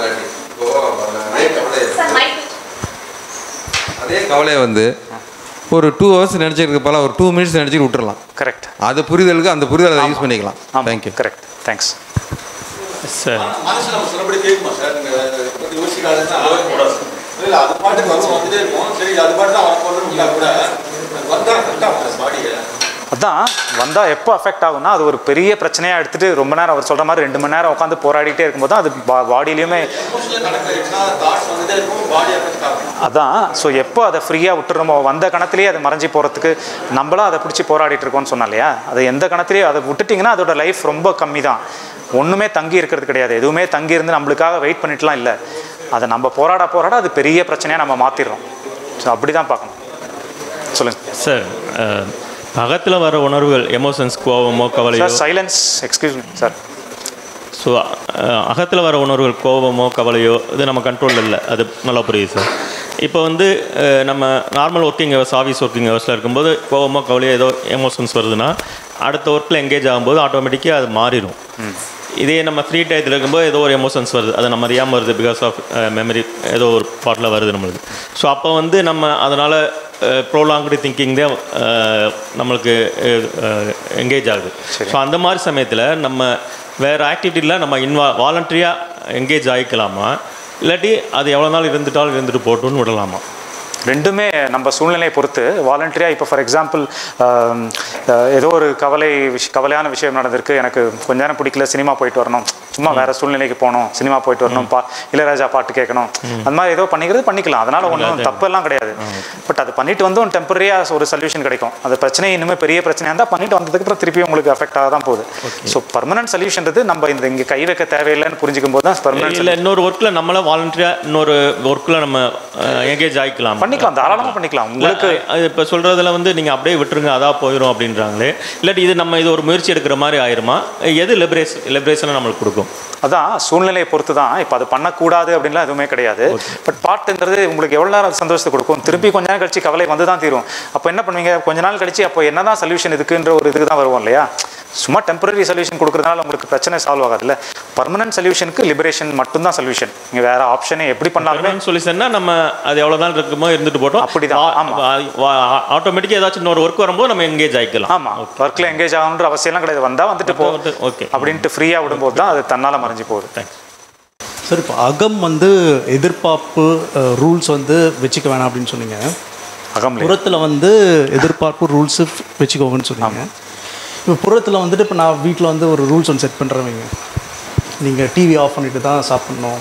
அதே கவலையை வந்து ஒரு டூ ஹவர்ஸ் நினச்சிருக்கு போல ஒரு டூ மினிட்ஸ் நினச்சிட்டு விட்டுறலாம் கரெக்ட் அது புரிதலுக்கு அந்த புரிதலை யூஸ் பண்ணிக்கலாம் தேங்க்யூ கரெக்ட் தேங்க்ஸ் சார் மனசு நம்ம சொன்னபடி கேட்குமா சார் நீங்கள் பற்றி யோசிக்காதுன்னா இல்லை அது பாட்டுக்கு வரும் வந்துட்டே இருக்கும் சரி அது பாட்டு தான் வரப்போகுதுன்னு கூட வந்தால் கரெக்டாக பாடியை அதான் வந்தால் எப்போ அஃபெக்ட் ஆகும்னா அது ஒரு பெரிய பிரச்சனையாக எடுத்துகிட்டு ரொம்ப நேரம் அவர் சொல்கிற மாதிரி ரெண்டு மணி நேரம் உட்காந்து போராடிட்டே இருக்கும்போது தான் அது பாடியிலையுமே எமோஷனல் நடக்கிறதுனா தாட்ஸ் வந்துட்டே இருக்கும் பாடி எஃபெக்ட் ஆகும் அதான் ஸோ எப்போ அதை ஃப்ரீயாக விட்டுறோமோ வந்த கணத்துலேயே அது மறைஞ்சி போகிறதுக்கு நம்மளும் அதை பிடிச்சி போராடிட்டு இருக்கோம்னு சொன்னோம் இல்லையா அது எந்த கணத்துலேயே அதை விட்டுட்டிங்கன்னா அதோட லைஃப் ரொம்ப கம்மி தான் ஒன்றுமே தங்கி இருக்கிறது கிடையாது எதுவுமே தங்கி இருந்து நம்மளுக்காக வெயிட் பண்ணிட்டுலாம் இல்லை அதை நம்ம போராட போராட அது பெரிய பிரச்சனையாக நம்ம மாற்றிடுறோம் ஸோ அப்படி தான் பார்க்கணும் சொல்லுங்கள் சார் அகத்தில் வர உணர்வுகள் எமோஷன்ஸ் கோபமோ கவலையோ sir silence excuse me sir so அகத்தில் வர உணர்வுகள் கோபமோ கவலையோ இது நம்ம கண்ட்ரோலில் இல்லை அது நல்லா புரியுது சார் இப்போ வந்து அஹ், நம்ம normal working hours office working ஹவர்ஸில் இருக்கும்போது கோபமோ கவலையோ ஏதோ எமோஷன்ஸ் வருதுன்னா அடுத்த ஒர்க்கில் எங்கேஜ் ஆகும்போது ஆட்டோமேட்டிக்காக அது மாறிடும் இதே நம்ம ஃப்ரீ டயத்தில் இருக்கும்போது ஏதோ ஒரு எமோஷன்ஸ் வருது அது நம்ம அறியாமல் வருது பிகாஸ் ஆஃப் மெமரி ஏதோ ஒரு பாட்டில் வருது நம்மளுக்கு ஸோ அப்போ வந்து நம்ம அதனால் ப்ரோலாங்டு திங்கிங் தான் அஹ், நம்மளுக்கு எங்கேஜ் ஆகுது ஸோ அந்த மாதிரி சமயத்தில் நம்ம வேறு ஆக்டிவிட்டியில் நம்ம இன்வா வாலண்டரியாக எங்கேஜ் ஆகிக்கலாமா இல்லாட்டி அது எவ்வளோ நாள் இருந்துட்டாலும் இருந்துட்டு போட்டுன்னு விடலாமா ரெண்டுமே நம்ம சூழ்நிலையை பொறுத்து வாலண்டரியாக இப்போ ஃபார் எக்ஸாம்பிள் ஏதோ ஒரு கவலை விஷ் கவலையான விஷயம் நடந்திருக்கு எனக்கு கொஞ்ச நேரம் பிடிக்கல சினிமா போயிட்டு வரணும் சும்மா வேற சூழ்நிலைக்கு போகணும் சினிமா போயிட்டு வரணும் பா இளையராஜா பாட்டு கேட்கணும் அந்த மாதிரி ஏதோ பண்ணிக்கிறது பண்ணிக்கலாம் அதனால ஒன்றும் தப்பெல்லாம் கிடையாது பட் அது பண்ணிட்டு வந்து ஒரு டெம்பரரியாக ஒரு சொல்யூஷன் கிடைக்கும் அந்த பிரச்சனை இன்னுமே பெரிய பிரச்சனையாக இருந்தால் பண்ணிட்டு வந்ததுக்கப்புறம் திருப்பி உங்களுக்கு அஃபெக்ட் ஆக தான் போகுது ஸோ பர்மனன்ட் சொல்யூஷன்றது நம்ம இந்த இங்கே கை வைக்க தேவையில்லைன்னு புரிஞ்சுக்கும் போது தான் பர்மனன்ட் இல்லை இன்னொரு ஒர்க்கில் நம்மள வாலண்டரியாக இன்னொரு ஒர்க்கில் நம்ம எங்கேஜ் ஆகிக்கலாம் பண்ணிக்கலாம் தாராளமாக பண்ணிக்கலாம் உங்களுக்கு அது இப்போ சொல்கிறதுல வந்து நீங்கள் அப்படியே விட்டுருங்க அதாக போயிடும் அப்படின்றாங்களே இல்லாட்டி இது நம்ம இது ஒரு முயற்சி எடுக்கிற மாதிரி ஆயிருமா எது லிபரேஸ் லிபரேஷனை நம்மளுக்கு கொடுக்கும் அதான் சூழ்நிலையை பொறுத்து தான் இப்போ அது பண்ணக்கூடாது அப்படின்லாம் எதுவுமே கிடையாது பட் பாட்டுன்றது உங்களுக்கு எவ்வளோ நேரம் சந்தோஷத்தை கொடுக்கும் திருப்பி கொஞ்ச நேரம் கழிச்சு கவலை வந்து தான் தீரும் அப்போ என்ன பண்ணுவீங்க கொஞ்ச நாள் கழிச்சு அப்போ என்னதான் சொல்யூஷன் இதுக்குன்ற ஒரு இதுக்கு தான் வருவோம் இல்லையா சும்மா டெம்பரரி சொல்யூஷன் கொடுக்குறதுனால உங்களுக்கு பிரச்சனை சால்வ் ஆகாதுல்ல பர்மனன்ட் சொல்யூஷனுக்கு லிபரேஷன் மட்டும்தான் சொல்யூஷன் நீங்கள் வேற ஆப்ஷனே எப்படி பண்ணாலுமே சொல்யூஷன்னா நம்ம அது எவ்வளோ நாள் இருக்குமோ இருந்துட்டு போட்டோம் அப்படிதான், ஆமா. ஆட்டோமேட்டிக்காக ஏதாச்சும் இன்னொரு ஒர்க் வரும்போது நம்ம எங்கேஜ் ஆகிக்கலாம் ஆமாம் ஒர்க்கில் எங்கேஜ் ஆகணுன்ற அவசியம்லாம் கிடையாது வந்தால் வந்துட்டு போ ஓகே அப்படின்ட்டு ஃப்ரீயாக விடும்போது தான் அது தன்னால் மறைஞ்சு போகுது தேங்க்ஸ் சார் இப்போ அகம் வந்து எதிர்பார்ப்பு ரூல்ஸ் வந்து வச்சுக்க வேணாம் அப்படின்னு சொன்னீங்க அகம்லே புறத்தில் வந்து எதிர்பார்ப்பு ரூல்ஸு வச்சுக்கோங்கன்னு சொன்னீங்க இப்போ புறத்தில் வந்துட்டு இப்போ நான் வீட்டில் வந்து ஒரு ரூல்ஸ் ஒன்று செட் பண்ணுறவங்க நீங்கள் டிவி ஆஃப் பண்ணிட்டு தான் சாப்பிட்ணும்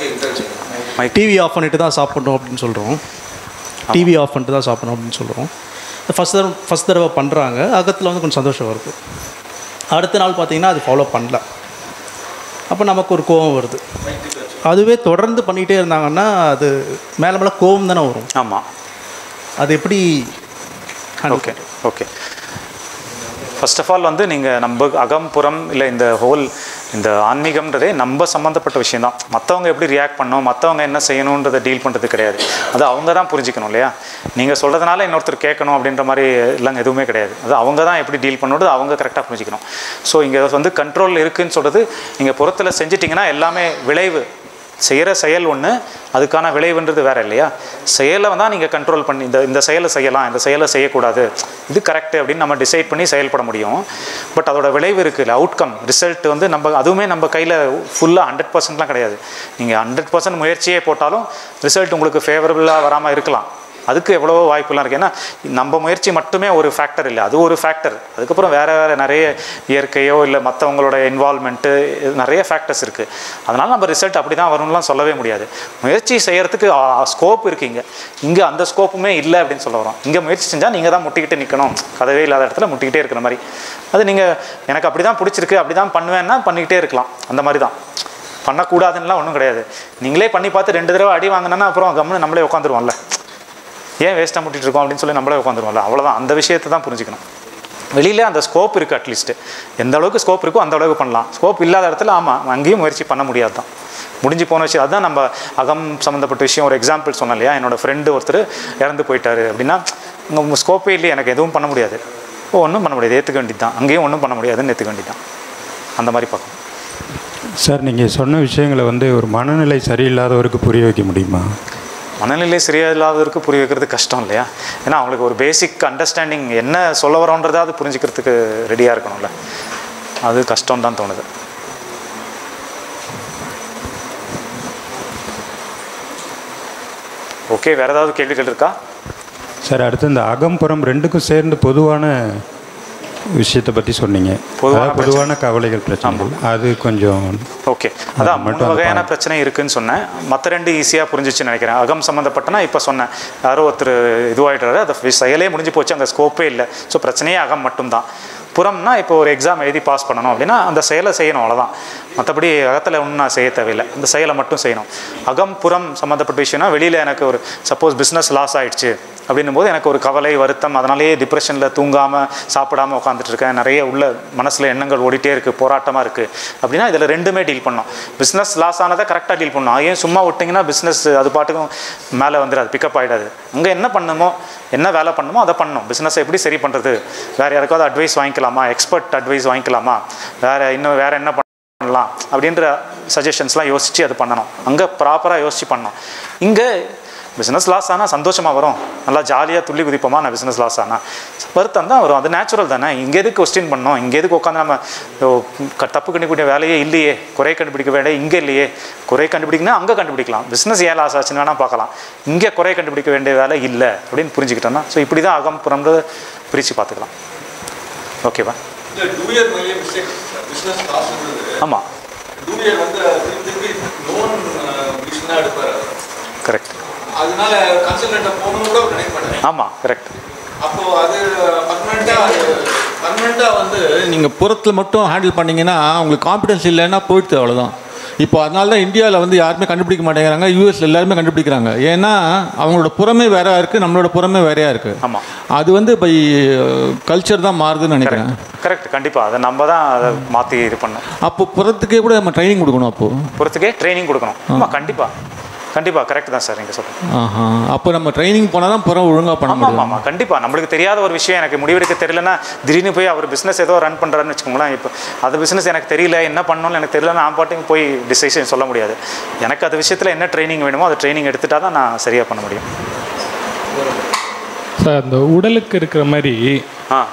டிவி ஆஃப் பண்ணிட்டு தான் சாப்பிட்ணும் அப்படின்னு சொல்கிறோம் டிவி ஆஃப் பண்ணிட்டு தான் சாப்பிட்ணும் அப்படின்னு சொல்கிறோம் ஃபஸ்ட் தடவை ஃபஸ்ட் தடவை பண்ணுறாங்க அகத்தில் வந்து கொஞ்சம் சந்தோஷம் வருது அடுத்த நாள் பார்த்தீங்கன்னா அது ஃபாலோ பண்ணல அப்போ நமக்கு ஒரு கோபம் வருது அதுவே தொடர்ந்து பண்ணிகிட்டே இருந்தாங்கன்னா அது மேலே மேலே கோபம் தானே வரும் ஆமாம் அது எப்படி handle okay okay first of all வந்து நீங்கள் நம்ம அகம் புறம் இல்லை இந்த ஹோல் இந்த ஆன்மீகம்ன்றதே நம்ம சம்மந்தப்பட்ட விஷயம் தான் மற்றவங்க எப்படி ரியாக்ட் பண்ணணும் மற்றவங்க என்ன செய்யணுன்றதை டீல் பண்ணுறது கிடையாது அது அவங்க தான் புரிஞ்சுக்கணும் இல்லையா நீங்கள் சொல்கிறதுனால இன்னொருத்தர் கேட்கணும் அப்படின்ற மாதிரி இல்லைங்க எதுவுமே கிடையாது அது அவங்க தான் எப்படி டீல் பண்ணணும் அவங்க கரெக்டாக புரிஞ்சுக்கணும் ஸோ இங்கே வந்து கண்ட்ரோல் இருக்குன்னு சொல்கிறது நீங்கள் புறத்தில் செஞ்சிட்டிங்கன்னா எல்லாமே விளைவு செய்கிற செயல் ஒன்று அதுக்கான விளைவுன்றது வேற இல்லையா செயலை தான் நீங்கள் கண்ட்ரோல் பண்ணி இந்த இந்த செயலை செய்யலாம் இந்த செயலை செய்யக்கூடாது இது கரெக்ட் அப்படின்னு நம்ம டிசைட் பண்ணி செயல்பட முடியும் பட் அதோட விளைவு இருக்குல்ல அவுட்கம் ரிசல்ட் வந்து நம்ம அதுவுமே நம்ம கையில் ஃபுல்லாக ஹண்ட்ரட் பர்சன்ட்லாம் கிடையாது நீங்கள் ஹண்ட்ரட் பர்சன்ட் முயற்சியே போட்டாலும் ரிசல்ட் உங்களுக்கு ஃபேவரபுளாக வராமல் இருக்கலாம் அதுக்கு எவ்வளவோ வாய்ப்புலாம் இருக்குது ஏன்னா நம்ம முயற்சி மட்டுமே ஒரு ஃபேக்டர் இல்லை அது ஒரு ஃபேக்டர் அதுக்கப்புறம் வேறு வேறு நிறைய இயற்கையோ இல்லை மற்றவங்களோட இன்வால்மெண்ட்டு நிறைய ஃபேக்டர்ஸ் இருக்குது அதனால் நம்ம ரிசல்ட் அப்படி தான் வரும்லாம் சொல்லவே முடியாது முயற்சி செய்கிறதுக்கு ஸ்கோப் இருக்குது இங்கே இங்கே அந்த ஸ்கோப்புமே இல்லை அப்படின்னு சொல்ல வரோம் இங்கே முயற்சி செஞ்சால் நீங்கள் தான் முட்டிக்கிட்டு நிற்கணும் கதவே இல்லாத இடத்துல முட்டிக்கிட்டே இருக்கிற மாதிரி அது நீங்கள் எனக்கு அப்படி தான் பிடிச்சிருக்கு அப்படி தான் பண்ணுவேன்னா பண்ணிக்கிட்டே இருக்கலாம் அந்த மாதிரி தான் பண்ணக்கூடாதுன்னுலாம் ஒன்றும் கிடையாது நீங்களே பண்ணி பார்த்து ரெண்டு தடவை அடி வாங்கினா அப்புறம் கம்முன்னு நம்மளே உட்காந்துருவோம்ல ஏன் வேஸ்ட்டாக முட்டிட்டு இருக்கோம் அப்படின்னு சொல்லி நம்மளே உட்காந்துருவோம்ல அவ்வளோதான் அந்த விஷயத்தை தான் புரிஞ்சுக்கணும் வெளியில் அந்த ஸ்கோப் இருக்குது அட்லீஸ்ட்டு எந்த அளவுக்கு ஸ்கோப் இருக்கோ அந்த அளவுக்கு பண்ணலாம் ஸ்கோப் இல்லாத இடத்துல ஆமாம் அங்கேயும் முயற்சி பண்ண முடியாது தான் முடிஞ்சு போன விஷயம் அதுதான் நம்ம அகம் சம்மந்தப்பட்ட விஷயம் ஒரு எக்ஸாம்பிள் சொன்னேன் இல்லையா என்னோட ஃப்ரெண்டு ஒருத்தர் இறந்து போயிட்டாரு அப்படின்னா உங்கள் ஸ்கோப்பே இல்லையே எனக்கு எதுவும் பண்ண முடியாது ஓ ஒன்றும் பண்ண முடியாது ஏற்றுக்க வேண்டியது தான் அங்கேயும் ஒன்றும் பண்ண முடியாதுன்னு ஏற்றுக்க வேண்டியது தான் அந்த மாதிரி பார்க்கணும் சார் நீங்கள் சொன்ன விஷயங்களை வந்து ஒரு மனநிலை சரியில்லாதவருக்கு புரிய வைக்க முடியுமா மனநிலை சரியில்லாதவருக்கு புரிய வைக்கிறது கஷ்டம் இல்லையா ஏன்னா அவங்களுக்கு ஒரு பேசிக் அண்டர்ஸ்டாண்டிங் என்ன சொல்ல வரோன்றதாவது புரிஞ்சுக்கிறதுக்கு ரெடியாக இருக்கணும்ல அது கஷ்டம் தான் தோணுது ஓகே வேறு ஏதாவது கேள்விகள் இருக்கா சார் அடுத்து இந்த அகம்புறம் ரெண்டுக்கும் சேர்ந்து பொதுவான விஷயத்தை பற்றி சொன்னீங்க பொதுவான அதாவது பொதுவான கவலைகள் பிரச்சனைகள் அது கொஞ்சம் ஓகே அதான் மூணு மட்டும் அந்த வகையான point. பிரச்சனை இருக்குன்னு சொன்னேன் மற்ற ரெண்டு ஈஸியாக புரிஞ்சிச்சுன்னு நினைக்கிறேன் அகம் சம்மந்தப்பட்டனா இப்போ சொன்னேன் யாரோ ஒருத்தர் இதுவாகிட்டாரு அந்த செயலே முடிஞ்சு போச்சு அங்கே ஸ்கோப்பே இல்லை ஸோ பிரச்சனையே அகம் மட்டும்தான் புறம்னா இப்போ ஒரு எக்ஸாம் எழுதி பாஸ் பண்ணணும் அப்படின்னா அந்த செயலை செய்யணும் அவ்வளோதான் மற்றபடி அகத்தில் ஒன்றும் நான் செய்ய தேவையில்லை அந்த செயலை மட்டும் செய்யணும் அகம் புறம் சம்மந்தப்பட்ட விஷயம்னா வெளியில் எனக்கு ஒரு சப்போஸ் பிஸ்னஸ் லாஸ் ஆயிடுச்சு அப்படின்னும் போது எனக்கு ஒரு கவலை வருத்தம் அதனாலேயே டிப்ரெஷனில் தூங்காமல் சாப்பிடாம உட்காந்துட்டு இருக்கேன் நிறைய உள்ள மனசில் எண்ணங்கள் ஓடிட்டே இருக்குது போராட்டமாக இருக்குது அப்படின்னா இதில் ரெண்டுமே டீல் பண்ணோம் பிஸ்னஸ் லாஸ் ஆனதை கரெக்டாக டீல் பண்ணணும் ஏன் சும்மா விட்டிங்கன்னா பிஸ்னஸ் அது பாட்டுக்கும் மேலே வந்துடாது பிக்கப் ஆகிடாது அங்கே என்ன பண்ணுமோ என்ன வேலை பண்ணுமோ அதை பண்ணணும் பிஸ்னஸை எப்படி சரி பண்ணுறது வேறு யாருக்காவது அட்வைஸ் வாங்கிக்கலாமா எக்ஸ்பர்ட் அட்வைஸ் வாங்கிக்கலாமா வேறு இன்னும் வேறு என்ன பண்ணலாம் அப்படின்ற சஜஷன்ஸ்லாம் யோசித்து அது பண்ணணும் அங்கே ப்ராப்பராக யோசித்து பண்ணணும் இங்கே பிஸ்னஸ் லாஸ் ஆனால் சந்தோஷமாக வரும் நல்லா ஜாலியாக துள்ளி குதிப்போமா நான் பிஸ்னஸ் லாஸ் ஆனால் வருத்தம் தான் வரும் அது நேச்சுரல் தானே இங்கே எதுக்கு கொஸ்டின் பண்ணோம் இங்கே எதுக்கு உட்காந்து நம்ம ஓ, க- தப்பு கண்டுபிடிக்க வேலையே இல்லையே குறை கண்டுபிடிக்க வேலையே இங்கே இல்லையே குறை கண்டுபிடிக்கணும் அங்கே கண்டுபிடிக்கலாம் பிஸ்னஸ் ஏன் லாஸ் ஆச்சுன்னு வேணால் பார்க்கலாம் இங்கே குறை கண்டுபிடிக்க வேண்டிய வேலை இல்லை அப்படின்னு புரிஞ்சுக்கிட்டோம்னா ஸோ இப்படி தான் அகம் புறம்ன்றது பிரித்து பார்த்துக்கலாம் ஓகேவா இல்லை டூயர் மேலே மிஸ்டேக் பிஸ்னஸ் காசுன்றது ஆமாம் டூயர் வந்து திருப்பி திருப்பி லோன் மிஷினாக எடுப்பார் கரெக்ட் அதனால கன்சல்டண்ட்டை போகணும் கூட அவர் நினைக்க மாட்டாங்க ஆமாம் கரெக்ட் அப்போ அது பர்மனெண்ட்டாக அது பர்மனெண்ட்டாக வந்து நீங்கள் புறத்தில் மட்டும் ஹேண்டில் பண்ணீங்கன்னா உங்களுக்கு காம்பிடன்ஸ் இல்லைன்னா போயிடுது அவ்வளோதான் இப்போ அதனால தான் இந்தியாவில் வந்து யாருமே கண்டுபிடிக்க மாட்டேங்கிறாங்க யூஎஸ்ல எல்லாருமே கண்டுபிடிக்கிறாங்க ஏன்னா அவங்களோட புறமே வேறையா இருக்குது நம்மளோட புறமே வேறையா இருக்குது ஆமாம் அது வந்து பை கல்ச்சர் தான் மாறுதுன்னு நினைக்கிறேன் கரெக்ட் கண்டிப்பாக அதை நம்ம தான் அதை மாற்றி இது பண்ணோம் அப்போ புறத்துக்கே கூட நம்ம ட்ரைனிங் கொடுக்கணும் அப்போது பொறுத்துக்கே ட்ரைனிங் கொடுக்கணும் ஆமாம் கண்டிப்பாக கண்டிப்பாக கரெக்ட் தான் சார் நீங்கள் சொல்லுங்கள் ஆஹா அப்போ நம்ம ட்ரைனிங் போனால் தான் புறம் ஒழுங்காக பண்ண ஆமாம் முடியும் ஆமாம் கண்டிப்பாக நம்மளுக்கு தெரியாத ஒரு விஷயம் எனக்கு முடிவெடுக்க தெரியலன்னா திடீர்னு போய் அவர் பிஸ்னஸ் ஏதோ ரன் பண்ணுறாருன்னு வச்சுக்கோங்களேன் இப்போ அது பிஸ்னஸ் எனக்கு தெரியல என்ன பண்ணணும்னு எனக்கு தெரியல நான் பாட்டுக்கு போய் டிசிஷன் சொல்ல முடியாது எனக்கு அது விஷயத்தில் என்ன ட்ரைனிங் வேணுமோ அது ட்ரைனிங் எடுத்துட்டா தான் நான் சரியாக பண்ண முடியும் சார் அந்த உடலுக்கு இருக்கிற மாதிரி ஆ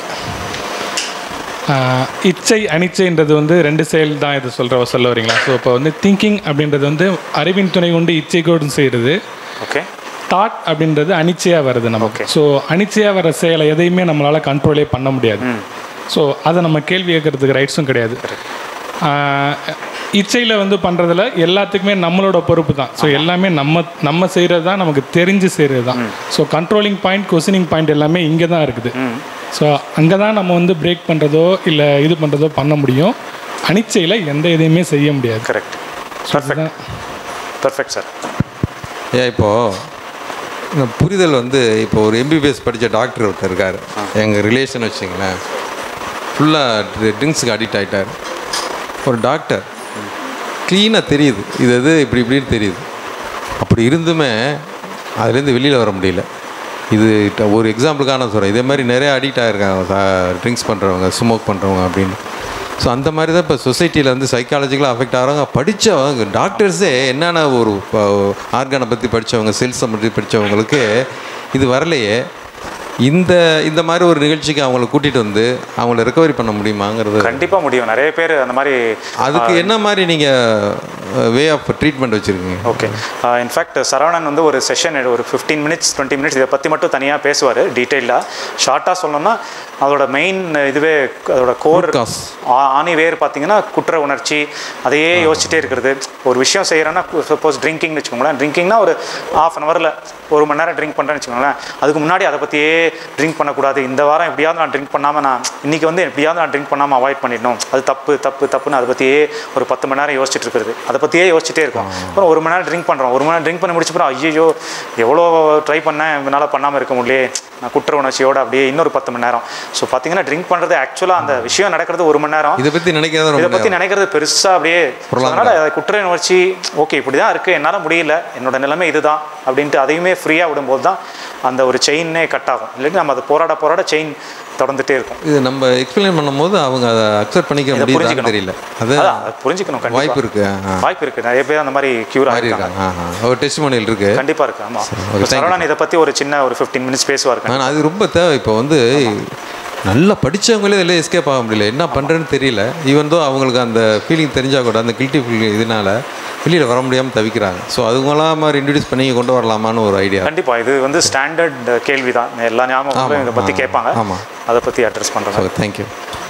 ஆஹ், இச்சை அனிச்சைன்றது வந்து ரெண்டு செயல் தான் இது சொல்கிற சொல்ல வரீங்களா ஸோ இப்போ வந்து திங்கிங் அப்படின்றது வந்து அறிவின் துணை கொண்டு இச்சைக்கோடு செய்கிறது ஓகே தாட் அப்படின்றது அனிச்சையாக வருது நமக்கு ஸோ அனிச்சையாக வர செயலை எதையுமே நம்மளால் கண்ட்ரோலே பண்ண முடியாது ஸோ அதை நம்ம கேள்வி கேட்கறதுக்கு ரைட்ஸும் கிடையாது இச்சையில் வந்து பண்ணுறதுல எல்லாத்துக்குமே நம்மளோட பொறுப்பு தான் ஸோ எல்லாமே நம்ம நம்ம செய்கிறது தான் நமக்கு தெரிஞ்சு செய்கிறது தான் so controlling point questioning point எல்லாமே இங்கே தான் இருக்குது ஸோ அங்கே தான் நம்ம வந்து பிரேக் பண்ணுறதோ இல்லை இது பண்ணுறதோ பண்ண முடியும் அனிச்சையில் எந்த இதையுமே செய்ய முடியாது கரெக்ட் பர்ஃபெக்ட் பர்ஃபெக்ட் சார் ஏன் இப்போது இந்த புரிதல் வந்து இப்போ ஒரு எம்பிபிஎஸ் படித்த டாக்டர் ஒருத்தர் இருக்கார் எங்கள் ரிலேஷன் வச்சுங்களேன் ஃபுல்லாக ட்ரிங்க்ஸுக்கு அடிக்ட் ஆகிட்டார் ஒரு டாக்டர் க்ளீனாக தெரியுது இது இது இப்படி இப்படின்னு தெரியுது அப்படி இருந்துமே அதுலேருந்து வெளியில் வர முடியல இது ட- ஒரு எக்ஸாம்பிளுக்காக நான் சொல்கிறேன் இதே மாதிரி நிறைய அடிக்ட் ஆகிருக்காங்க ட்ரிங்க்ஸ் பண்ணுறவங்க ஸ்மோக் பண்ணுறவங்க அப்படின்னு ஸோ அந்த மாதிரி தான் இப்போ சொசைட்டியில் வந்து சைக்காலஜிக்கலாக அஃபெக்ட் ஆகிறாங்க படித்தவங்க டாக்டர்ஸே என்னென்ன ஒரு ஆர்கானை பற்றி படித்தவங்க செல்ஸை பற்றி படித்தவங்களுக்கு இது வரலையே இந்த இந்த மாதிரி ஒரு நிகழ்ச்சிக்கு அவங்கள கூட்டிகிட்டு வந்து அவங்கள ரெக்கவரி பண்ண முடியுமாங்கிறது கண்டிப்பாக முடியும் நிறைய பேர் அந்த மாதிரி அதுக்கு என்ன மாதிரி நீங்கள் வே ஆஃப் ட்ரீட்மெண்ட் வச்சுருக்கீங்க ஓகே இன்ஃபேக்ட் சரவணன் வந்து ஒரு செஷன் ஒரு ஃபிஃப்டீன் மினிட்ஸ் டுவெண்ட்டி மினிட்ஸ் இதை பற்றி மட்டும் தனியாக பேசுவார் டீட்டெயிலாக ஷார்ட்டாக சொல்லணும்னா அதோட மெயின் இதுவே அதோட கோர் ஆணி வேர் பார்த்தீங்கன்னா குற்ற உணர்ச்சி அதையே யோசிச்சுட்டே இருக்கிறது ஒரு விஷயம் செய்கிறேன்னா சப்போஸ் ட்ரிங்கிங்னு வச்சுக்கோங்களேன் ட்ரிங்கிங்னா ஒரு ஆஃப் அன் ஹவரில் ஒரு மணி நேரம் ட்ரிங்க் பண்ணுறேன்னு வச்சுக்கோங்களேன் அதுக்கு முன்னாடி அதை பற்றியே ட்ரிங்க் பண்ணக்கூடாது இந்த வாரம் எப்படியாவது நான் ட்ரிங்க் பண்ணாமல் நான் இன்றைக்கி வந்து எப்படியாவது நான் ட்ரிங்க் பண்ணாமல் அவாய்ட் பண்ணிடணும் அது தப்பு தப்பு தப்புன்னு அதை பற்றியே ஒரு பத்து மணி நேரம் யோசிச்சுட்டு இருக்கிறது அதை பற்றியே யோசிச்சுட்டே இருக்கும் அப்புறம் ஒரு மணி நேரம் ட்ரிங்க் பண்ணுறோம் ஒரு மணி நேரம் ட்ரிங்க் பண்ணி முடிச்சப்பறம் ஐயோ எவ்வளோ ட்ரை பண்ணேன் என்னால் பண்ணாமல் இருக்க முடியலையே நான் குற்ற உணர்ச்சியோட அப்படியே இன்னொரு பத்து மணி நேரம் ஸோ பார்த்தீங்கன்னா ட்ரிங்க் பண்ணுறது ஆக்சுவலாக அந்த விஷயம் நடக்கிறது ஒரு மணி நேரம் இதை பற்றி நினைக்கிறது இதை ரொம்ப பற்றி நினைக்கிறது பெருசாக அப்படியே Prolonged. அதனால் குற்ற உணர்ச்சி ஓகே இப்படி தான் இருக்குது என்னால் முடியல என்னோட நிலைமை இதுதான் அப்படின்ட்டு அதையுமே ஃப்ரீயாக விடும்போது தான் அந்த ஒரு செயின்னே கட் ஆகும் இல்லாட்டி நம்ம அதை போராட போராட செயின் தொடர்ந்துட்டே இருக்கும் இது நம்ம எக்ஸ்பிளைன் பண்ணும்போது அவங்க அதை அக்செப்ட் பண்ணிக்க இதை முடியுதான்னு புரிஞ்சுக்கணும். தெரியல அது அதான், அதை புரிஞ்சுக்கணும் கண்டிப்பா. வாய்ப்பு இருக்கு ஆ. வாய்ப்பு இருக்கு நிறைய பேர் அந்த மாதிரி கியூர் மாறி ஆகிருக்காங்க இருக்காங்க ஆ, ஆ. ஒரு டெஸ்டிமோனியல் இருக்கு கண்டிப்பா இருக்கு ஆமா okay, thank you. சரவணன் இதை பத்தி ஒரு சின்ன ஒரு 15 மினிட்ஸ் பேசுவார் ஆனால் அது ரொம்ப தேவை இப்போ வந்து நல்லா படிச்சவங்களே இதில் எஸ்கேப் ஆக முடியல என்ன பண்ணுறேன்னு தெரியல ஈவன் தோ அவங்களுக்கு அந்த ஃபீலிங் தெரிஞ்சால் கூட அந்த கில்ட்டி ஃபீலிங் இதனால வெளியில் வர முடியாமல் தவிக்கிறாங்க ஸோ அதுங்களாம் மாதிரி இன்ட்ரடியூஸ் பண்ணி கொண்டு வரலாமான்னு ஒரு ஐடியா கண்டிப்பா இது வந்து ஸ்டாண்டர்ட் கேள்வி தான் எல்லா ஞாபகங்களும் இதை பத்தி ஆ, கேட்பாங்க ஆமா. அதை பத்தி அட்ரஸ் பண்றாங்க ஸோ தேங்க்யூ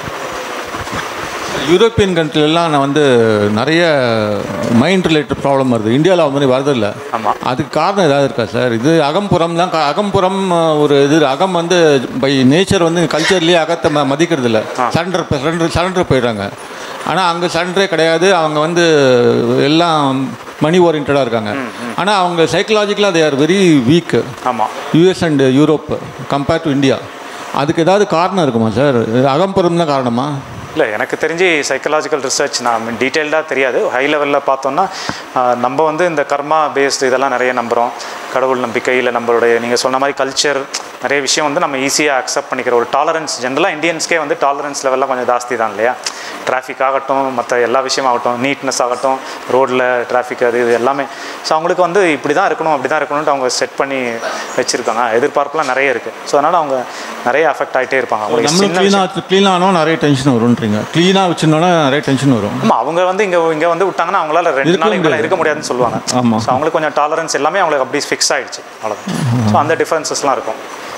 யூரோப்பியன் கண்ட்ரிலெல்லாம் நான் வந்து நிறைய மைண்ட் ரிலேட்டட் ப்ராப்ளம் வருது இந்தியாவில் அது மாதிரி வரதில்லை ஆமா. அதுக்கு காரணம் ஏதாவது இருக்கா சார் இது அகம்புறம் தான் கா- அகம்புறம் அஹ், ஒரு இது அகம் வந்து பை நேச்சர் வந்து கல்ச்சர்லேயே அகத்தை ம மதிக்கிறது இல்லை சரண்டர் சரண்டர் சரண்டர் போயிடுறாங்க ஆனால் அங்கே சரண்டரே கிடையாது அவங்க வந்து எல்லாம் மணி ஓரியன்டாக இருக்காங்க ஆனால் அவங்க சைக்கலாஜிக்கலாக தே ஆர் வெரி வீக் ஆமா US and Europe compared to India அதுக்கு ஏதாவது காரணம் இருக்குமா சார் அகம்புறம் தான் காரணமா இல்லை எனக்கு தெரிஞ்சு சைக்கலாஜிக்கல் ரிசர்ச் நான் டீட்டெயில்டாக தெரியாது ஹை லெவலில் பார்த்தோம்னா ஆஹ், நம்ம வந்து இந்த கர்மா பேஸ்டு இதெல்லாம் நிறைய நம்புகிறோம் கடவுள் நம்பிக்கை இல்லை நம்மளுடைய நீங்கள் சொன்ன மாதிரி கல்ச்சர் நிறைய விஷயம் வந்து நம்ம ஈஸியாக அக்செப்ட் பண்ணிக்கிற ஒரு டாலரன்ஸ் ஜென்ரலாக இந்தியன்ஸ்க்கே வந்து டாலரன்ஸ் லெவல்லாம் கொஞ்சம் ஜாஸ்தி தான் இல்லையா டிராஃபிக் ஆகட்டும் மற்ற எல்லா விஷயம் ஆகட்டும் நீட்னஸ் ஆகட்டும் ரோட்டில் டிராஃபிக் அது இது எல்லாமே ஸோ அவங்களுக்கு வந்து இப்படி தான் இருக்கணும் அப்படி தான் இருக்கணும்ட்டு அவங்க செட் பண்ணி வச்சுருக்காங்க எதிர்பார்ப்புலாம் நிறைய இருக்குது ஸோ அதனால் அவங்க நிறைய அஃபெக்ட் ஆகிட்டே இருப்பாங்க அவங்களுக்கு நம்மளும் சின்ன விஷயம் க்ளீனாக க்ளீனாக ஆனோம் நிறைய டென்ஷன் வரும்ன்றீங்க க்ளீனாக வச்சுருந்தோன்னா நிறைய டென்ஷன் வரும் ஆமா அவங்க வந்து இங்க இங்க வந்து விட்டாங்கன்னா அவங்களால ரெண்டு இருக்க நாளைக்கு மேல முடியாது. இருக்க முடியாதுன்னு சொல்லுவாங்க ஆமா. ஸோ அவங்களுக்கு கொஞ்சம் டாலரன்ஸ் எல்லாமே அவங்களுக்கு அப்படி ஃபிக்ஸ் ஆயிடுச்சு அவ்வளோதான் ஸோ அந்த டிஃபரன்சஸ்லாம் இருக்கும்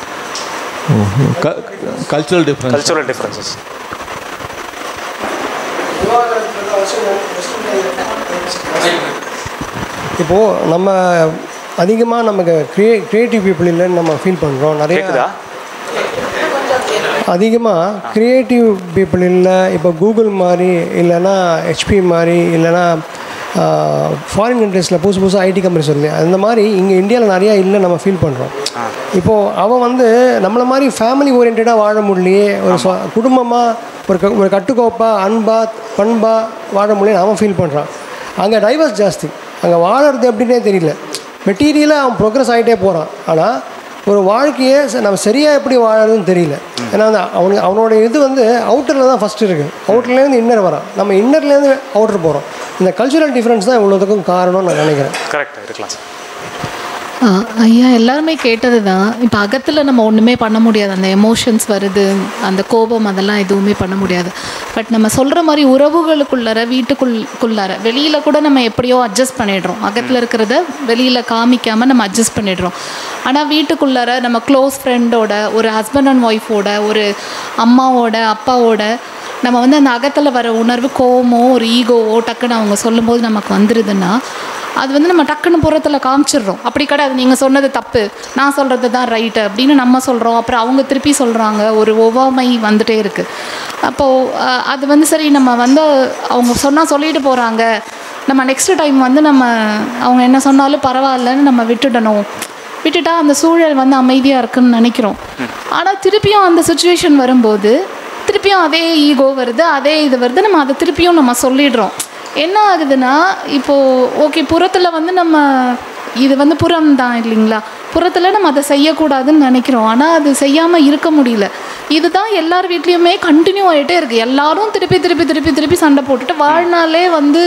கல்ச்சுரல் டிஃப்ரென்ஸ் கல்ச்சுரல் டிஃபரன்சஸ் இப்போது நம்ம அதிகமாக நமக்கு க்ரியே க்ரியேட்டிவ் பீப்புள் இல்லைன்னு நம்ம ஃபீல் பண்ணுறோம் நிறைய கேக்குதா அதிகமாக க்ரியேட்டிவ் பீப்புள் இல்லை இப்போ கூகுள் மாதிரி இல்லைன்னா ஹெச்பி மாதிரி இல்லைன்னா ஃபாரின் கண்ட்ரீஸில் புதுசு புதுசாக ஐடி கம்பெனிஸ் வருது அந்த மாதிரி இங்கே இந்தியாவில் நிறையா இல்லை நம்ம ஃபீல் பண்ணுறோம் இப்போது அவன் வந்து நம்மளை மாதிரி ஃபேமிலி ஓரியன்டாக வாழ முடியலையே ஒரு சொ- குடும்பமாக ஒரு க- ஒரு கட்டுக்கோப்பாக அன்பாக பண்பாக வாழ முடியல அவன் ஃபீல் பண்ணுறான் அங்கே டைவர்ஸ் ஜாஸ்தி அங்கே வாழறது எப்படின்னே தெரியல மெட்டீரியலாக அவன் ப்ரோக்ரஸ் ஆகிட்டே போகிறான் ஆனால் ஒரு வாழ்க்கையை ச- நம்ம சரியாக எப்படி வாழறதுன்னு தெரியல ஏன்னா அந்த அவனுக்கு அவனோட இது வந்து அவுட்டரில் தான் ஃபஸ்ட்டு இருக்குது அவுட்டர்லேருந்து இன்னர் வரான் நம்ம இன்னர்லேருந்து அவுட்டர் போகிறோம் இந்த கல்ச்சுரல் டிஃப்ரென்ஸ் தான் இவ்வளோத்துக்கும் காரணம்னு நான் நினைக்கிறேன் கரெக்ட் இருக்கலாம் சார் ஆ, ஐயா எல்லாருமே கேட்டது தான் இப்போ அகத்தில் நம்ம ஒன்றுமே பண்ண முடியாது அந்த எமோஷன்ஸ் வருது அந்த கோபம் அதெல்லாம் எதுவுமே பண்ண முடியாது பட் நம்ம சொல்கிற மாதிரி உறவுகளுக்குள்ளார வீட்டுக்குள்ளார வெளியில் கூட நம்ம எப்படியோ அட்ஜஸ்ட் பண்ணிடுறோம் அகத்தில் இருக்கிறத வெளியில் காமிக்காமல் நம்ம அட்ஜஸ்ட் பண்ணிடுறோம் ஆனால் வீட்டுக்குள்ளார நம்ம க்ளோஸ் ஃப்ரெண்டோட ஒரு ஹஸ்பண்ட் அண்ட் ஒய்ஃபோட ஒரு அம்மாவோட அப்பாவோட நம்ம வந்து அந்த அகத்தில் வர உணர்வு கோவமோ ஒரு ஈகோவோ டக்குன்னு அவங்க சொல்லும்போது நமக்கு வந்துடுதுன்னா அது வந்து நம்ம டக்குன்னு புறத்தில் காமிச்சிடுறோம் அப்படி கிடையாது நீங்கள் சொன்னது தப்பு நான் சொல்கிறது தான் ரைட்டு அப்படின்னு நம்ம சொல்கிறோம் அப்புறம் அவங்க திருப்பி சொல்கிறாங்க ஒரு ஒவ்வாமை வந்துட்டே இருக்குது அப்போது அஹ், அது வந்து சரி நம்ம வந்து அவங்க சொன்னால் சொல்லிட்டு போகிறாங்க நம்ம நெக்ஸ்ட் டைம் வந்து நம்ம அவங்க என்ன சொன்னாலும் பரவாயில்லன்னு நம்ம விட்டுடணும் விட்டுட்டா அந்த சூழல் வந்து அமைதியாக இருக்குன்னு நினைக்கிறோம் ஆனால் திருப்பியும் அந்த சுச்சுவேஷன் வரும்போது திருப்பியும் அதே ஈகோ வருது அதே இது வருது நம்ம அதை திருப்பியும் நம்ம சொல்லிடுறோம் என்ன ஆகுதுன்னா இப்போது ஓகே புறத்தில் வந்து நம்ம இது வந்து புறம் தான் இல்லைங்களா புறத்தில் நம்ம அதை செய்யக்கூடாதுன்னு நினைக்கிறோம் ஆனால் அது செய்யாமல் இருக்க முடியல இதுதான் எல்லார் வீட்லேயுமே கண்டினியூ ஆகிட்டே இருக்குது எல்லாரும் திருப்பி திருப்பி திருப்பி திருப்பி சண்டை போட்டுட்டு வாழ்நாளே வந்து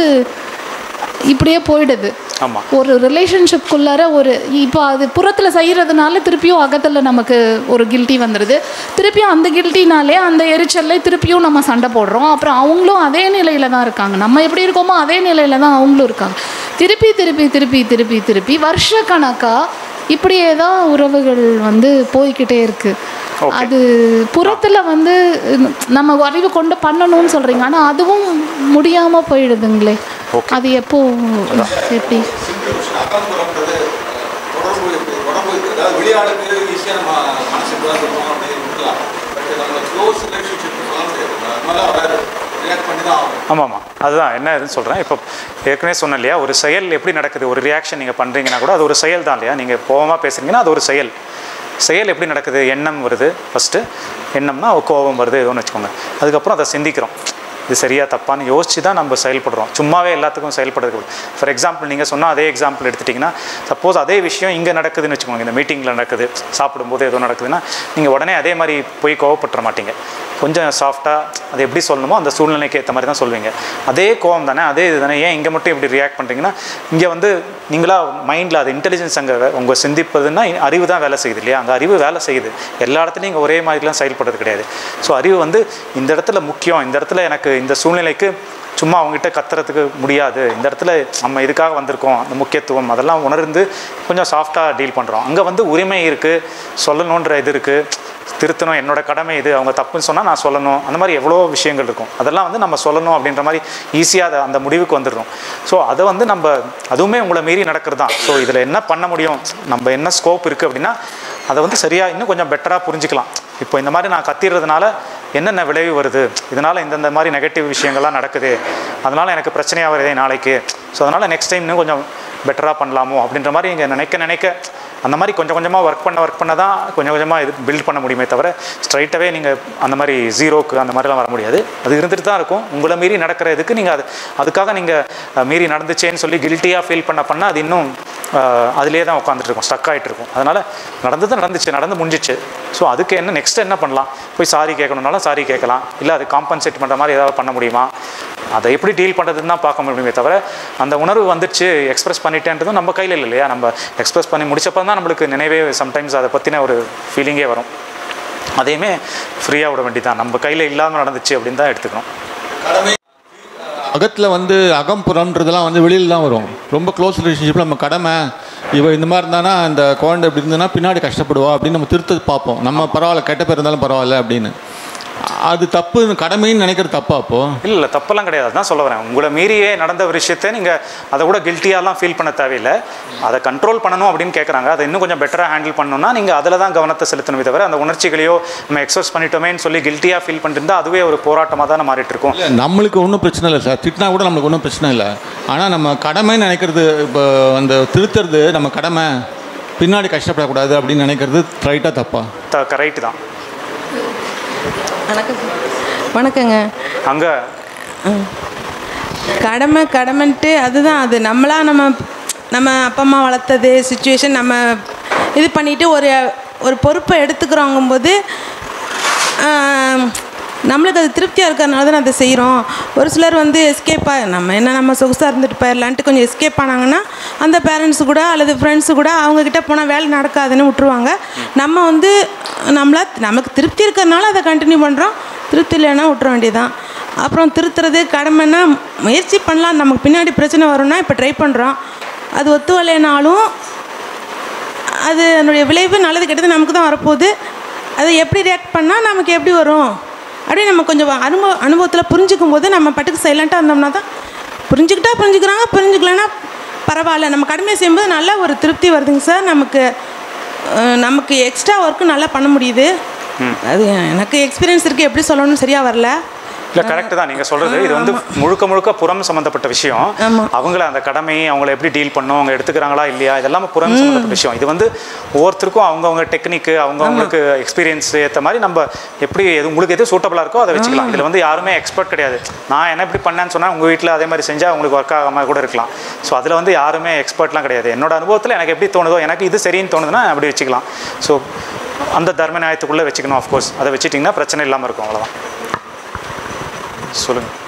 இப்படியே போயிடுது ஆமா ஒரு ரிலேஷன்ஷிப்குள்ளார ஒரு இப்போ அது புறத்தில் செய்கிறதுனால திருப்பியும் அகத்தில் நமக்கு ஒரு கில்ட்டி வந்துடுது திருப்பியும் அந்த கில்ட்டினாலே அந்த எரிச்சல்ல திருப்பியும் நம்ம சண்டை போடுறோம் அப்புறம் அவங்களும் அதே நிலையில தான் இருக்காங்க நம்ம எப்படி இருக்கோமோ அதே நிலையில தான் அவங்களும் இருக்காங்க திருப்பி திருப்பி திருப்பி திருப்பி திருப்பி வருஷக்கணக்காக இப்படியே தான் உறவுகள் வந்து போய்க்கிட்டே இருக்கு அது புறத்தில் வந்து நம்ம அறிவு கொண்டு பண்ணணும்னு சொல்கிறீங்க ஆனால் அதுவும் முடியாமல் போயிடுதுங்களே அது எப்போ எப்படி அகம்புறம்ன்றது தொடர்பு தொடர்பு அதாவது வெளியாளுக்கு ஈஸியாக நம்ம மனசுக்கு தான் இருக்கும் அப்படின்னு இருக்கலாம் பட் நம்ம க்ளோஸ் ரிலேஷன்ஷிப் சொல்ல முடியாது அதனால வராது ரியாக்ட் பண்ணி தான் ஆகும் ஆமாம் ஆமாம் அதுதான் என்ன இதுன்னு சொல்கிறேன் இப்போ ஏற்கனவே சொன்னேன் இல்லையா ஒரு செயல் எப்படி நடக்குது ஒரு ரியாக்ஷன் நீங்கள் பண்ணுறீங்கன்னா கூட அது ஒரு செயல் தான் இல்லையா நீங்கள் கோவமாக பேசுகிறீங்கன்னா அது ஒரு செயல் செயல் எப்படி நடக்குது எண்ணம் வருது ஃபஸ்ட்டு எண்ணம்னா கோபம் வருது ஏதோன்னு வச்சுக்கோங்க அதுக்கப்புறம் அதை சிந்திக்கிறோம் இது சரியா தப்பான்னு யோசிச்சு தான் நம்ம செயல்படுறோம் சும்மாவே எல்லாத்துக்கும் செயல்படுறது ஃபார் எக்ஸாம்பிள் நீங்கள் சொன்ன அதே எக்ஸாம்பிள் எடுத்துட்டிங்கன்னா சப்போஸ் அதே விஷயம் இங்கே நடக்குதுன்னு வச்சுக்கோங்க இந்த மீட்டிங்கில் நடக்குது சாப்பிடும்போது ஏதோ நடக்குதுன்னா நீங்கள் உடனே அதே மாதிரி போய் கோவப்பட்டுற மாட்டீங்க கொஞ்சம் சாஃப்டாக அது எப்படி சொல்லணுமோ அந்த சூழ்நிலைக்கு ஏற்ற மாதிரி தான் சொல்வீங்க அதே கோவம் தானே அதே இது தானே ஏன் இங்கே மட்டும் இப்படி ரியாக்ட் பண்ணுறீங்கன்னா இங்கே வந்து நீங்களா மைண்டில் அது இன்டெலிஜென்ஸ் அங்கே உங்கள் சிந்திப்பதுன்னா அறிவு தான் வேலை செய்யுது இல்லையா அங்கே அறிவு வேலை செய்யுது எல்லா இடத்துலையும் இங்கே ஒரே மாதிரிலாம் செயல்படுறது கிடையாது ஸோ அறிவு வந்து இந்த இடத்துல முக்கியம் இந்த இடத்துல எனக்கு இந்த சூழ்நிலைக்கு சும்மா அவங்ககிட்ட கத்துறதுக்கு முடியாது இந்த இடத்துல நம்ம இதுக்காக வந்திருக்கோம் அந்த முக்கியத்துவம் அதெல்லாம் உணர்ந்து கொஞ்சம் சாஃப்டாக டீல் பண்ணுறோம் அங்கே வந்து உரிமை இருக்குது சொல்லணுன்ற இது இருக்குது திருத்தணும் என்னோட கடமை இது அவங்க தப்புன்னு சொன்னால் நான் சொல்லணும் அந்த மாதிரி எவ்வளோ விஷயங்கள் இருக்கும் அதெல்லாம் வந்து நம்ம சொல்லணும் அப்படின்ற மாதிரி ஈஸியாக அதை அந்த முடிவுக்கு வந்துடுறோம் ஸோ அதை வந்து நம்ம அதுவுமே உங்களை மீறி நடக்கிறது தான் ஸோ இதில் என்ன பண்ண முடியும் நம்ம என்ன ஸ்கோப் இருக்குது அப்படின்னா அதை வந்து சரியாக இன்னும் கொஞ்சம் பெட்டராக புரிஞ்சுக்கலாம் இப்போ இந்த மாதிரி நான் கத்திடுறதுனால என்னென்ன விளைவு வருது இதனால் இந்தந்த மாதிரி நெகட்டிவ் விஷயங்கள்லாம் நடக்குது அதனால் எனக்கு பிரச்சனையாக வருதே நாளைக்கு ஸோ அதனால் நெக்ஸ்ட் டைம் இன்னும் கொஞ்சம் பெட்டராக பண்ணலாமோ அப்படின்ற மாதிரி இங்கே நினைக்க நினைக்க அந்த மாதிரி கொஞ்சம் கொஞ்சமாக ஒர்க் பண்ண ஒர்க் பண்ண தான் கொஞ்சம் கொஞ்சமாக இது பில்ட் பண்ண முடியுமே தவிர ஸ்ட்ரைட்டாகவே நீங்கள் அந்த மாதிரி ஜீரோக்கு அந்த மாதிரிலாம் வர முடியாது அது இருந்துட்டு தான் இருக்கும் உங்களை மீறி நடக்கிற இதுக்கு நீங்கள் அது அதுக்காக நீங்கள் மீறி நடந்துச்சேன்னு சொல்லி கில்ட்டியாக ஃபீல் பண்ண பண்ண அது இன்னும் அதிலே தான் உட்காந்துட்டு இருக்கும் ஸ்டக் ஆகிட்டு இருக்கும் அதனால் நடந்தது நடந்துச்சு நடந்து முடிஞ்சிச்சு ஸோ அதுக்கு என்ன நெக்ஸ்ட் என்ன பண்ணலாம் போய் சாரி கேட்கணுன்னாலும் சாரி கேட்கலாம் இல்லை அது காம்பன்சேட் பண்ணுற மாதிரி ஏதாவது பண்ண முடியுமா அதை எப்படி டீல் பண்ணுறதுன்னு தான் பார்க்க முடியுமே தவிர அந்த உணர்வு வந்துச்சு எக்ஸ்பிரஸ் பண்ணிட்டேன்றதும் நம்ம கையில் இல்லை இல்லையா நம்ம எக்ஸ்பிரஸ் பண்ணி முடிச்சப்போ தான் நம்மளுக்கு நினைவே சம்டைம்ஸ் அதை பற்றின ஒரு ஃபீலிங்கே வரும் அதையுமே ஃப்ரீயாக விட வேண்டியதான் நம்ம கையில் இல்லாமல் நடந்துச்சு அப்படின்னு தான் எடுத்துக்கணும் அகத்தில் வந்து அகம்புறம்ன்றதெல்லாம் வந்து வெளியில் தான் வரும் ரொம்ப க்ளோஸ் ரிலேஷன்ஷிப்பில் நம்ம கடமை இவ இந்த மாதிரி இருந்தானா அந்த குழந்தை இப்படி இருந்ததுன்னா பின்னாடி கஷ்டப்படுவா அப்படின்னு நம்ம திருத்த பார்ப்போம் நம்ம பரவாயில்ல கெட்ட பேர் இருந்தாலும் பரவாயில்ல அப்படின்னு அது தப்பு கடமைன்னு நினைக்கிறது தப்பா அப்போ இல்லை இல்லை தப்பெல்லாம் கிடையாது தான் சொல்ல வரேன் உங்களை மீறியே நடந்த ஒரு விஷயத்தை நீங்கள் அதை கூட கில்ட்டியாலாம் ஃபீல் பண்ண தேவையில்லை அதை கண்ட்ரோல் பண்ணணும் அப்படின்னு கேட்குறாங்க அதை இன்னும் கொஞ்சம் பெட்டராக ஹேண்டில் பண்ணணும்னா நீங்கள் அதில் தான் கவனத்தை செலுத்தணுமே தவிர அந்த உணர்ச்சிகளையோ நம்ம எக்ஸஸ் பண்ணிட்டோமேன்னு சொல்லி கில்ட்டியாக ஃபீல் பண்ணிட்டு அதுவே ஒரு போராட்டமாக தானே மாறிட்டு இருக்கும் இல்லை நம்மளுக்கு ஒன்றும் பிரச்சனை இல்லை சார் திட்டினா கூட நம்மளுக்கு ஒன்றும் பிரச்சனை இல்லை ஆனால் நம்ம கடமைன்னு நினைக்கிறது இப்போ அந்த திருத்துறது நம்ம கடமை பின்னாடி கஷ்டப்படக்கூடாது அப்படின்னு நினைக்கிறது ரைட்டாக தப்பா த கரெக்ட் தான் வணக்கம் வணக்கங்க அங்கே கடமை கடமைன்ட்டு அதுதான் அது நம்மளா நம்ம நம்ம அப்பா அம்மா வளர்த்தது சுச்சுவேஷன் நம்ம இது பண்ணிட்டு ஒரு ஒரு பொறுப்பை எடுத்துக்கிறோங்கும்போது ஆம், நம்மளுக்கு அது திருப்தியாக இருக்கிறதுனால தான் அதை செய்கிறோம் ஒரு சிலர் வந்து எஸ்கேப்பாக நம்ம என்ன நம்ம சொகுசாக இருந்துட்டு போயிடலான்ட்டு கொஞ்சம் எஸ்கேப் ஆனாங்கன்னா அந்த பேரண்ட்ஸு கூட அல்லது ஃப்ரெண்ட்ஸு கூட அவங்கக்கிட்ட போனால் வேலை நடக்காதுன்னு விட்டுருவாங்க நம்ம வந்து நம்மளா நமக்கு திருப்தி இருக்கிறதுனால அதை கண்டினியூ பண்ணுறோம் திருப்தி இல்லைன்னா விட்டுற வேண்டியதான் அப்புறம் திருத்துறது கடமைன்னா முயற்சி பண்ணலாம் நமக்கு பின்னாடி பிரச்சனை வரும்னா இப்போ ட்ரை பண்ணுறோம் அது ஒத்து வரலைனாலும் அது அதனுடைய விளைவு நல்லது கெட்டது நமக்கு தான் வரப்போகுது அதை எப்படி ரியாக்ட் பண்ணால் நமக்கு எப்படி வரும் அப்படியே நம்ம கொஞ்சம் அனுபவ அனுபவத்தில் புரிஞ்சுக்கும் போது நம்ம பட்டுக்கு சைலண்ட்டாக இருந்தோம்னா தான் புரிஞ்சுக்கிட்டா புரிஞ்சுக்கிறாங்க புரிஞ்சுக்கலன்னா பரவாயில்ல நம்ம கடமையை செய்யும்போது நல்லா ஒரு திருப்தி வருதுங்க சார் நமக்கு அஹ், நமக்கு எக்ஸ்ட்ரா ஒர்க்கு நல்லா பண்ண முடியுது அது எனக்கு எக்ஸ்பீரியன்ஸ் இருக்குது எப்படி சொல்லணும்னு சரியாக வரல இல்லை கரெக்ட் தான் நீங்கள் சொல்கிறது இது வந்து முழுக்க முழுக்க புறம் சம்மந்தப்பட்ட விஷயம் அவங்கள அந்த கடமை அவங்கள எப்படி டீல் பண்ணும் அவங்க எடுத்துக்கிறாங்களா இல்லையா இதெல்லாம் புறம் சம்மந்தப்பட்ட விஷயம் இது வந்து ஒவ்வொருத்தருக்கும் அவங்கவுங்க டெக்னிக்கு அவங்கவுங்களுக்கு எக்ஸ்பீரியன்ஸ் ஏற்ற மாதிரி நம்ம எப்படி எது உங்களுக்கு எது சூட்டபுளாக இருக்கோ அதை வச்சுக்கலாம் இதில் வந்து யாருமே எக்ஸ்பர்ட் கிடையாது நான் என்ன இப்படி பண்ணேன்னு சொன்னால் உங்கள் வீட்டில் அதே மாதிரி செஞ்சால் உங்களுக்கு ஒர்க் ஆகாமல் கூட இருக்கலாம் ஸோ அதில் வந்து யாருமே எக்ஸ்பர்ட்லாம் கிடையாது என்னோட அனுபவத்தில் எனக்கு எப்படி தோணுதோ எனக்கு இது சரின்னு தோணுதுன்னா அப்படி வச்சுக்கலாம் ஸோ அந்த தர்ம நியாயத்துக்குள்ளே வச்சுக்கணும் ஆஃப்கோர்ஸ் அதை வச்சுட்டிங்கன்னா பிரச்சனை இல்லாமல் இருக்கும் அவ்வளோதான் சொல்லுங்கள்